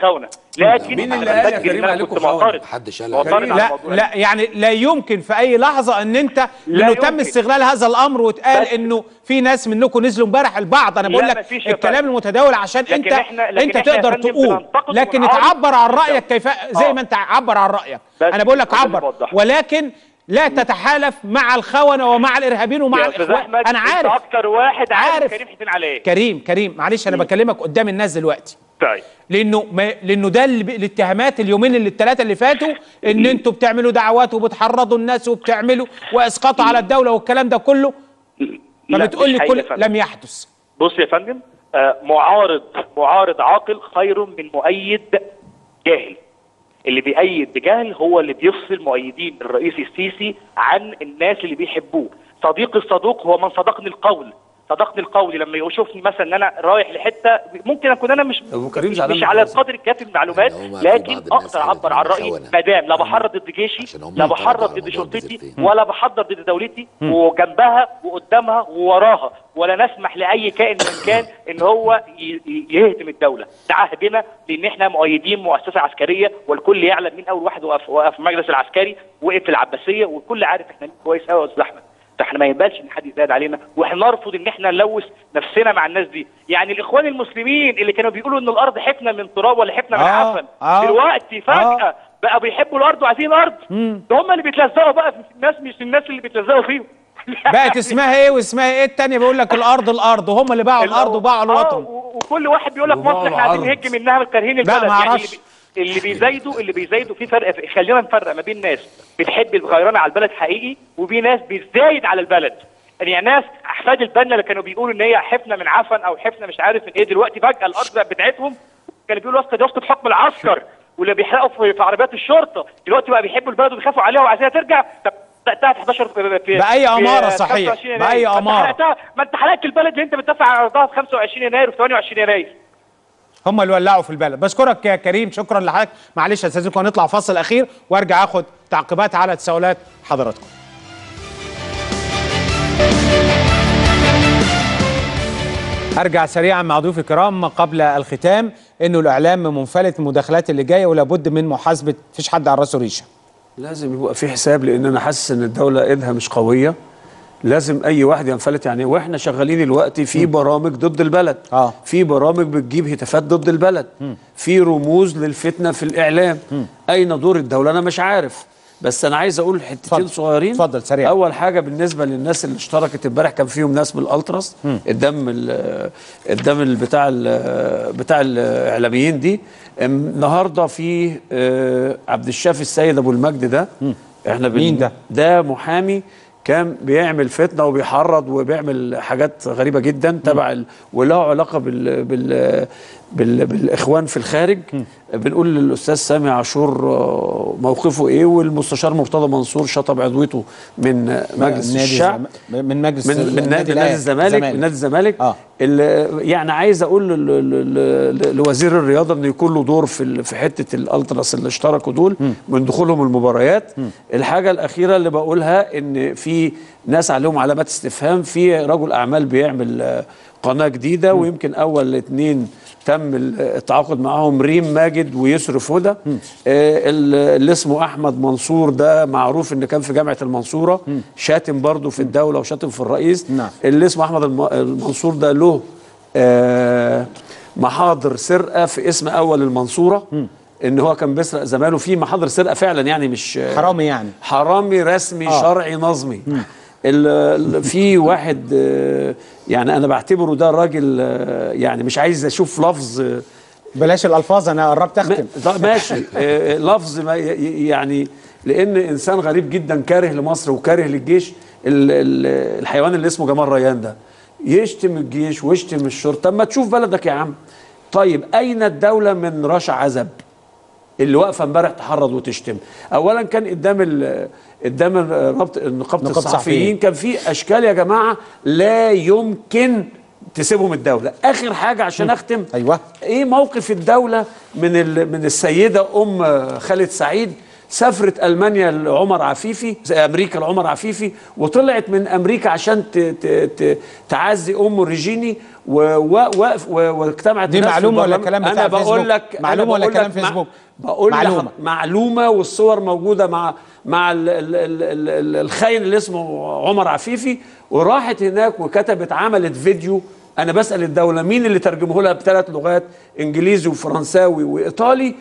لكن مين أنا اللي قال يا بتذكر كريم إن أنا عليكم كنت خونة؟ معترض محدش قال معترض على لا الموضوع لا يعني لا يمكن في اي لحظه ان انت لا انه تم يمكن. استغلال هذا الامر واتقال بس- انه في ناس منكم نزلوا امبارح البعض انا لا، بقول لك مفيش يا الكلام فندم. المتداول عشان لكن انت إحنا- لكن انت إحنا يا تقدر فندم تقول بننتقد لكن ونعارض. تعبر عن رايك كيف زي آه. ما انت عبر عن رايك بس انا بقول لك هو ده اللي عبر بوضحه. ولكن لا تتحالف مع الخونه ومع الارهابيين ومع يا استاذ الاخوان احمد انا أنت عارف اكتر واحد عارف عارف. كريم حسين على ايه كريم كريم معلش انا بكلمك قدام الناس دلوقتي طيب لانه ما لانه ده اللي ب- الاتهامات اليومين اللي الثلاثه اللي فاتوا ان انتوا بتعملوا دعوات وبتحرضوا الناس وبتعملوا واسقاطوا على الدوله والكلام ده كله لا، فبتقول مش لي حقيقي كل يا فندم. لم يحدث بص يا فندم آه معارض معارض عاقل خير من مؤيد جاهل اللي بيأيد بجهل هو اللي بيفصل مؤيدين الرئيس السيسي عن الناس اللي بيحبوه صديق الصدوق هو من صدقني القول صدقني القول لما يشوفني مثلا ان انا رايح لحته ممكن اكون انا مش أبو كريم زعلان مش من على هذا. القدر الكافي من المعلومات يعني هما في لكن بعض الناس اقدر اعبر عن قالت رايي إنهم ما دام لا هم- بحرض ضد جيشي عشان هم لا اعترضوا بحرض على ضد موضوع شرطتي الديزرتين. ولا بحضر ضد دولتي وجنبها وقدامها ووراها ولا نسمح لاي كائن من كان ان هو ي- ي- يهدم الدوله ده عهدنا لان احنا مؤيدين مؤسسه عسكريه والكل يعلم مين اول واحد وقف وقف في المجلس العسكري وقف في العباسيه والكل عارف احنا مين كويس قوي يا استاذ احمد فاحنا ما ينبغيش ان حد يزايد علينا واحنا نرفض ان احنا نلوث نفسنا مع الناس دي يعني الاخوان المسلمين اللي كانوا بيقولوا ان الارض حفنه من تراب ولا حفنه من آه، عفن آه، دلوقتي فجاه آه. بقى بيحبوا الارض وعايزين الارض ده هم اللي بيتلزقوا بقى في الناس مش الناس اللي بيتلزقوا فيهم بقت اسمها ايه واسمها ايه التانية بيقول لك الارض الارض وهم اللي باعوا الارض وباعوا آه، الوطن و- وكل واحد بيقول لك وباعوا مصر احنا عايزين العرض. نهج منها كارهين لا، البلد ما يعني أعرفش. اللي, بي... اللي بيزايدوا اللي بيزايدوا في فرق في... خلينا نفرق ما بين ناس بتحب الغيرانه على البلد حقيقي وفي ناس بتزايد على البلد يعني ناس احفاد البنا اللي كانوا بيقولوا ان هي حفنه من عفن او حفنه مش عارف من ايه دلوقتي فجاه الارض بقت بتاعتهم كانوا بيقولوا اسقط يسقط حكم العسكر واللي بيحرقوا في, في عربيات الشرطه دلوقتي بقى بيحبوا البلد وبيخافوا عليها وعايزينها ترجع طب بتاعت 11 في في بأي في أمارة صحيح، 25 بأي يناير. ما أنت أمارة. حرقتها- ما انت حرقت البلد اللي انت بتدافع عن ارضها في 25 يناير وفي 28 يناير هم اللي ولعوا في البلد بشكرك يا كريم شكرا لحضرتك معلش استاذنكم هنطلع فاصل اخير وارجع اخد تعقيبات على تساؤلات حضراتكم ارجع سريعا مع ضيوفي الكرام قبل الختام انه الاعلام منفلت من المداخلات اللي جايه ولا بد من محاسبه مفيش حد على راسه ريشه لازم يبقى في حساب لان انا حاسس ان الدوله ايدها مش قويه لازم اي واحد ينفلت يعني واحنا شغالين دلوقتي في برامج ضد البلد آه. في برامج بتجيب هتافات ضد البلد في رموز للفتنه في الاعلام اين دور الدوله انا مش عارف بس انا عايز اقول حتتين اتفضل. صغيرين اتفضل سريع. اول حاجه بالنسبه للناس اللي اشتركت امبارح كان فيهم ناس من الالتراس الدم ال- الدم ال- بتاع ال- بتاع الاعلاميين دي ام- النهارده في آه، عبد الشافي السيد ابو المجد ده احنا بن- مين ده؟ ده محامي كان بيعمل فتنه وبيحرض وبيعمل حاجات غريبه جدا تبع ال... وله علاقه بال... بال... بال... بالاخوان في الخارج بنقول للاستاذ سامي عاشور آه، موقفه ايه والمستشار مرتضى منصور شطب عضويته من مجلس نادي الشعب الزم- من مجلس من من نادي نادي الزمالك من نادي الزمالك آه. اللي يعني عايز اقول ل- ل- ل- لوزير الرياضه انه يكون له دور في ال- في حته الالتراس اللي اشتركوا دول من دخولهم المباريات الحاجه الاخيره اللي بقولها ان في ناس عليهم علامات استفهام في رجل اعمال بيعمل آه، قناه جديده ويمكن اول اثنين تم ال- التعاقد معاهم ريم ماجد ويسرف هدى آه، ال- اللي اسمه احمد منصور ده معروف ان كان في جامعه المنصوره شاتم برضه في الدوله وشاتم في الرئيس نعم. اللي اسمه احمد الم- المنصور ده له آه، محاضر سرقه في اسم اول المنصوره ان هو كان بيسرق زماله في محاضر سرقه فعلا يعني مش حرامي يعني حرامي رسمي آه. شرعي نظمي ال- ال- في واحد آه، يعني انا بعتبره ده راجل آه، يعني مش عايز اشوف لفظ آه، بلاش الالفاظ انا قربت اختم ما- طب ماشي آه، لفظ ما ي- ي- يعني لان انسان غريب جدا كاره لمصر وكاره للجيش ال- ال- الحيوان اللي اسمه جمال ريان ده يشتم الجيش ويشتم الشرطه طب ما تشوف بلدك يا عم طيب اين الدوله من رشا عزب اللي واقفه امبارح تحرض وتشتم اولا كان قدام ال- قدام ال- رابط نقابه نقابة الصحفيين الصحفيين. كان في اشكال يا جماعه لا يمكن تسيبهم الدوله اخر حاجه عشان اختم ايوه ايه موقف الدوله من ال- من السيده ام خالد سعيد سافرت المانيا لعمر عفيفي امريكا لعمر عفيفي وطلعت من امريكا عشان ت ت ت تعزي ام ريجيني و- و- وقف- و- واجتمعت دي بنفس معلومة ولا البرلمان. كلام بتاع انا فيسبوك؟ بقول لك أنا معلومة ولا بقول كلام لك مع- فيسبوك؟ بقول معلومة. معلومة. معلومه والصور موجوده مع مع ال ال ال ال ال الخاين اللي اسمه عمر عفيفي وراحت هناك وكتبت عملت فيديو انا بسال الدوله مين اللي ترجمه لها بثلاث لغات انجليزي وفرنساوي وايطالي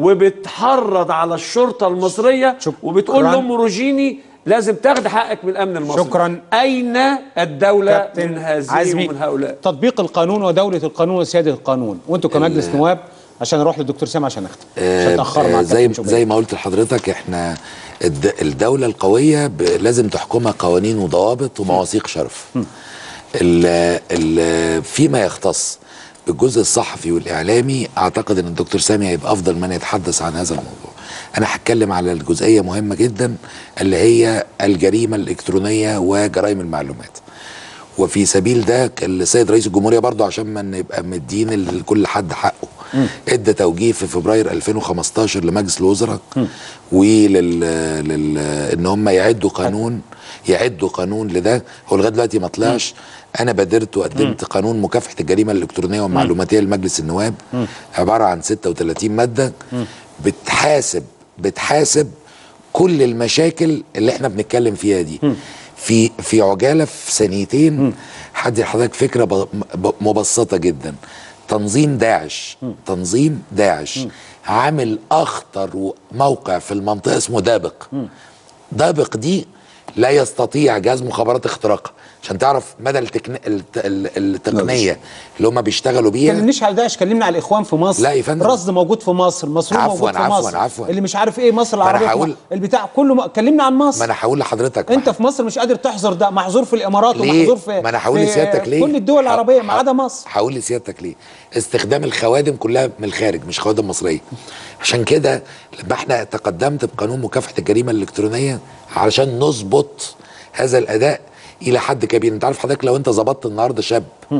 وبتحرض على الشرطه المصريه وبتقول شكراً. لام روجيني لازم تاخد حقك من الامن المصري شكراً. اين الدوله كابتن من هذه عزمي ومن هؤلاء تطبيق القانون ودولة القانون وسيادة القانون وانتوا كمجلس ال- نواب عشان اروح للدكتور سامي عشان اختم عشان آه، اتاخر آه، مع زي الكابتن شوبير. زي ما قلت لحضرتك احنا الد- الدولة القوية ب- لازم تحكمها قوانين وضوابط ومواثيق شرف ال- ال- فيما يختص بالجزء الصحفي والإعلامي أعتقد أن الدكتور سامي هيبقى أفضل من يتحدث عن هذا الموضوع أنا هتكلم على الجزئية مهمة جدا اللي هي الجريمة الإلكترونية وجرائم المعلومات وفي سبيل ده كان السيد رئيس الجمهورية برضه عشان ما نبقى مدين لكل حد حقه ادى توجيه في فبراير 2015 لمجلس الوزراء ولل لل... ان هم يعدوا قانون يعدوا قانون لده هو لغايه دلوقتي ما طلعش انا بادرت وقدمت قانون مكافحه الجريمه الالكترونيه والمعلوماتيه لمجلس النواب عباره عن 36 ماده بتحاسب بتحاسب كل المشاكل اللي احنا بنتكلم فيها دي في في عجاله في ثانيتين هدي لحضرتك فكره ب- ب- مبسطه جدا تنظيم داعش تنظيم داعش عامل اخطر موقع في المنطقه اسمه دابق دابق دي لا يستطيع جهاز مخابرات اختراقها عشان تعرف مدى التكن... الت... ال- التقنيه اللي هم بيشتغلوا بيها كلمنيش على داعش كلمنا على الاخوان في مصر لا يا فندم. رصد موجود في مصر مصروف عفواً، موجود في عفواً، مصر عفواً. اللي مش عارف ايه مصر ما أنا العربيه هقول- البتاع كله م... كلمنا عن مصر ما انا هقول لحضرتك انت في مصر مش قادر تحظر ده محظور في الامارات ليه؟ ومحظور في ما انا هقول في لسيادتك ليه كل الدول العربيه ما عدا مصر هقول لسيادتك ليه استخدام الخوادم كلها من الخارج مش خوادم مصريه عشان كده لما احنا تقدمت بقانون مكافحه الجريمه الالكترونيه علشان نظبط هذا الاداء الى حد كبير انت عارف حضرتك لو انت ظبطت النهارده شاب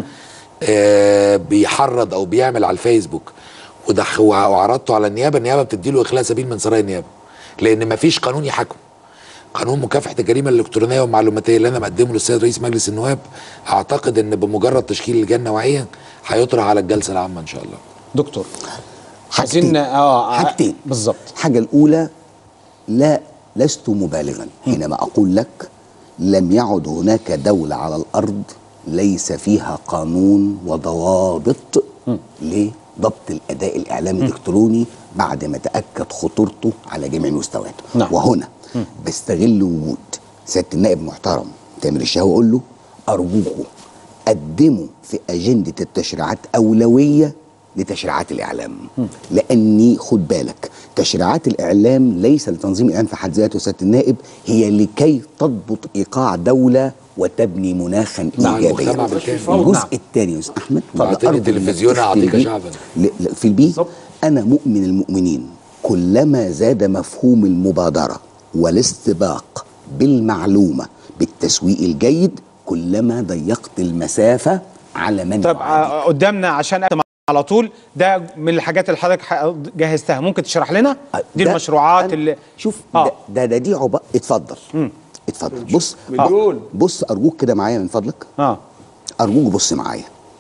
آه بيحرض او بيعمل على الفيسبوك ودخ وعرضته على النيابه النيابه بتديله اخلاء سبيل من سرايا النيابه لان مفيش قانون يحاكمه قانون مكافحه الجريمه الالكترونيه والمعلوماتيه اللي انا مقدمه للسيد رئيس مجلس النواب اعتقد ان بمجرد تشكيل لجان نوعيه هيطرح على الجلسه العامه ان شاء الله دكتور حاجتين عايزين اه حاجتين بالظبط الحاجة الأولى لا لست مبالغا حينما أقول لك لم يعد هناك دولة على الأرض ليس فيها قانون وضوابط لضبط الأداء الإعلامي الإلكتروني بعد ما تأكد خطورته على جميع المستويات نعم. وهنا بستغل وجود سيادة النائب محترم تامر الشهوي أقول له أرجوكم قدموا في أجندة التشريعات أولوية لتشريعات الإعلام لأني خد بالك تشريعات الإعلام ليس لتنظيم الإعلام في حد ذاته سيادة النائب هي لكي تضبط إيقاع دولة وتبني مناخا مع إيجابيا المجتمع بالكامل. الجزء نعم. الثاني يا أستاذ أحمد أعطيني وبأرجو تلفزيون إنك أعطيك تختم بيه. شعبا. ل- ل- في البي أنا مؤمن المؤمنين كلما زاد مفهوم المبادرة والاستباق بالمعلومة بالتسويق الجيد كلما ضيقت المسافة على من طب آه، قدامنا عشان أختم على طول ده من الحاجات اللي حضرتك ح- جهزتها ممكن تشرح لنا دي ده المشروعات أنا- اللي شوف ده ده, ده دي عبا اتفضل اتفضل بص مليون. آه بص ارجوك كده معايا من فضلك اه ارجوك بص معايا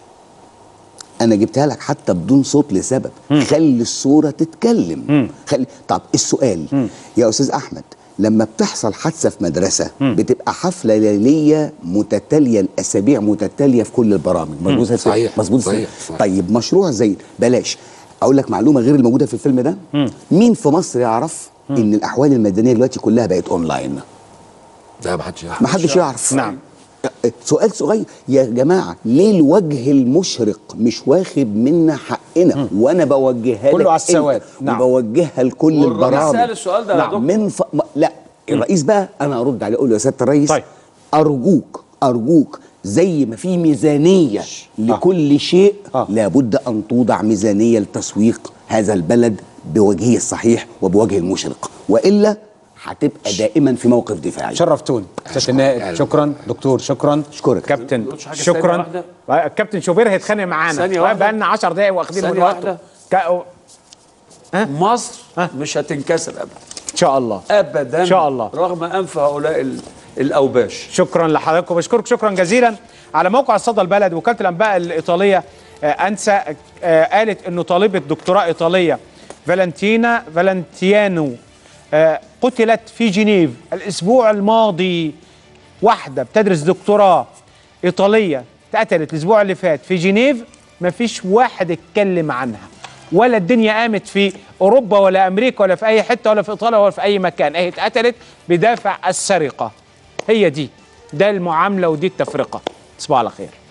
انا جبتها لك حتى بدون صوت لسبب خلي الصوره تتكلم خلي طب السؤال يا استاذ احمد لما بتحصل حادثه في مدرسه بتبقى حفله ليليه متتاليه الاسابيع متتاليه في كل البرامج مظبوط يا أستاذ؟ صحيح، مظبوط صحيح، صحيح صحيح. طيب مشروع زي بلاش اقول لك معلومه غير الموجوده في الفيلم ده مين في مصر يعرف ان الاحوال المدنيه دلوقتي كلها بقت اونلاين ده ما حدش يعرف ما حدش يعرف نعم. سؤال صغير يا جماعه ليه الوجه المشرق مش واخد منا حقنا وانا بوجهها كله لك على السواد. أنت نعم. وبوجهها لكل والرئيس البرامج سأل السؤال ده يا نعم دكتور. من ف... ما... لا الرئيس بقى انا ارد عليه اقول له يا سياده الرئيس طيب. ارجوك ارجوك زي ما في ميزانيه لكل شيء آه. لابد ان توضع ميزانيه لتسويق هذا البلد بوجهه الصحيح وبوجه المشرق والا هتبقى دائما في موقف دفاعي شرفتوني سياده النائب شكرا دكتور شكرا أشكرك. كابتن قلتش حاجة ثانية شكرا واحدة؟ كابتن شوبير هيتخانق معانا ثانية واحدة. بقى لنا 10 دقايق واخدين من ثانية وقته واحدة. كا- مصر مش هتنكسر ابدا ان شاء الله ابدا ان شاء الله رغم انف هؤلاء ال- الاوباش شكرا لحضرتك وبشكرك شكرا جزيلا على موقع صدى البلد وكاله الانباء الايطاليه آه، انسى آه، قالت انه طالبه دكتوراه ايطاليه فالنتينا فالنتيانو آه، قتلت في جنيف الاسبوع الماضي واحده بتدرس دكتوراه ايطاليه اتقتلت الاسبوع اللي فات في جنيف مفيش واحد اتكلم عنها ولا الدنيا قامت في اوروبا ولا امريكا ولا في اي حته ولا في ايطاليا ولا في اي مكان هي اتقتلت بدافع السرقه هي دي ده المعامله ودي التفرقه تصبحوا على خير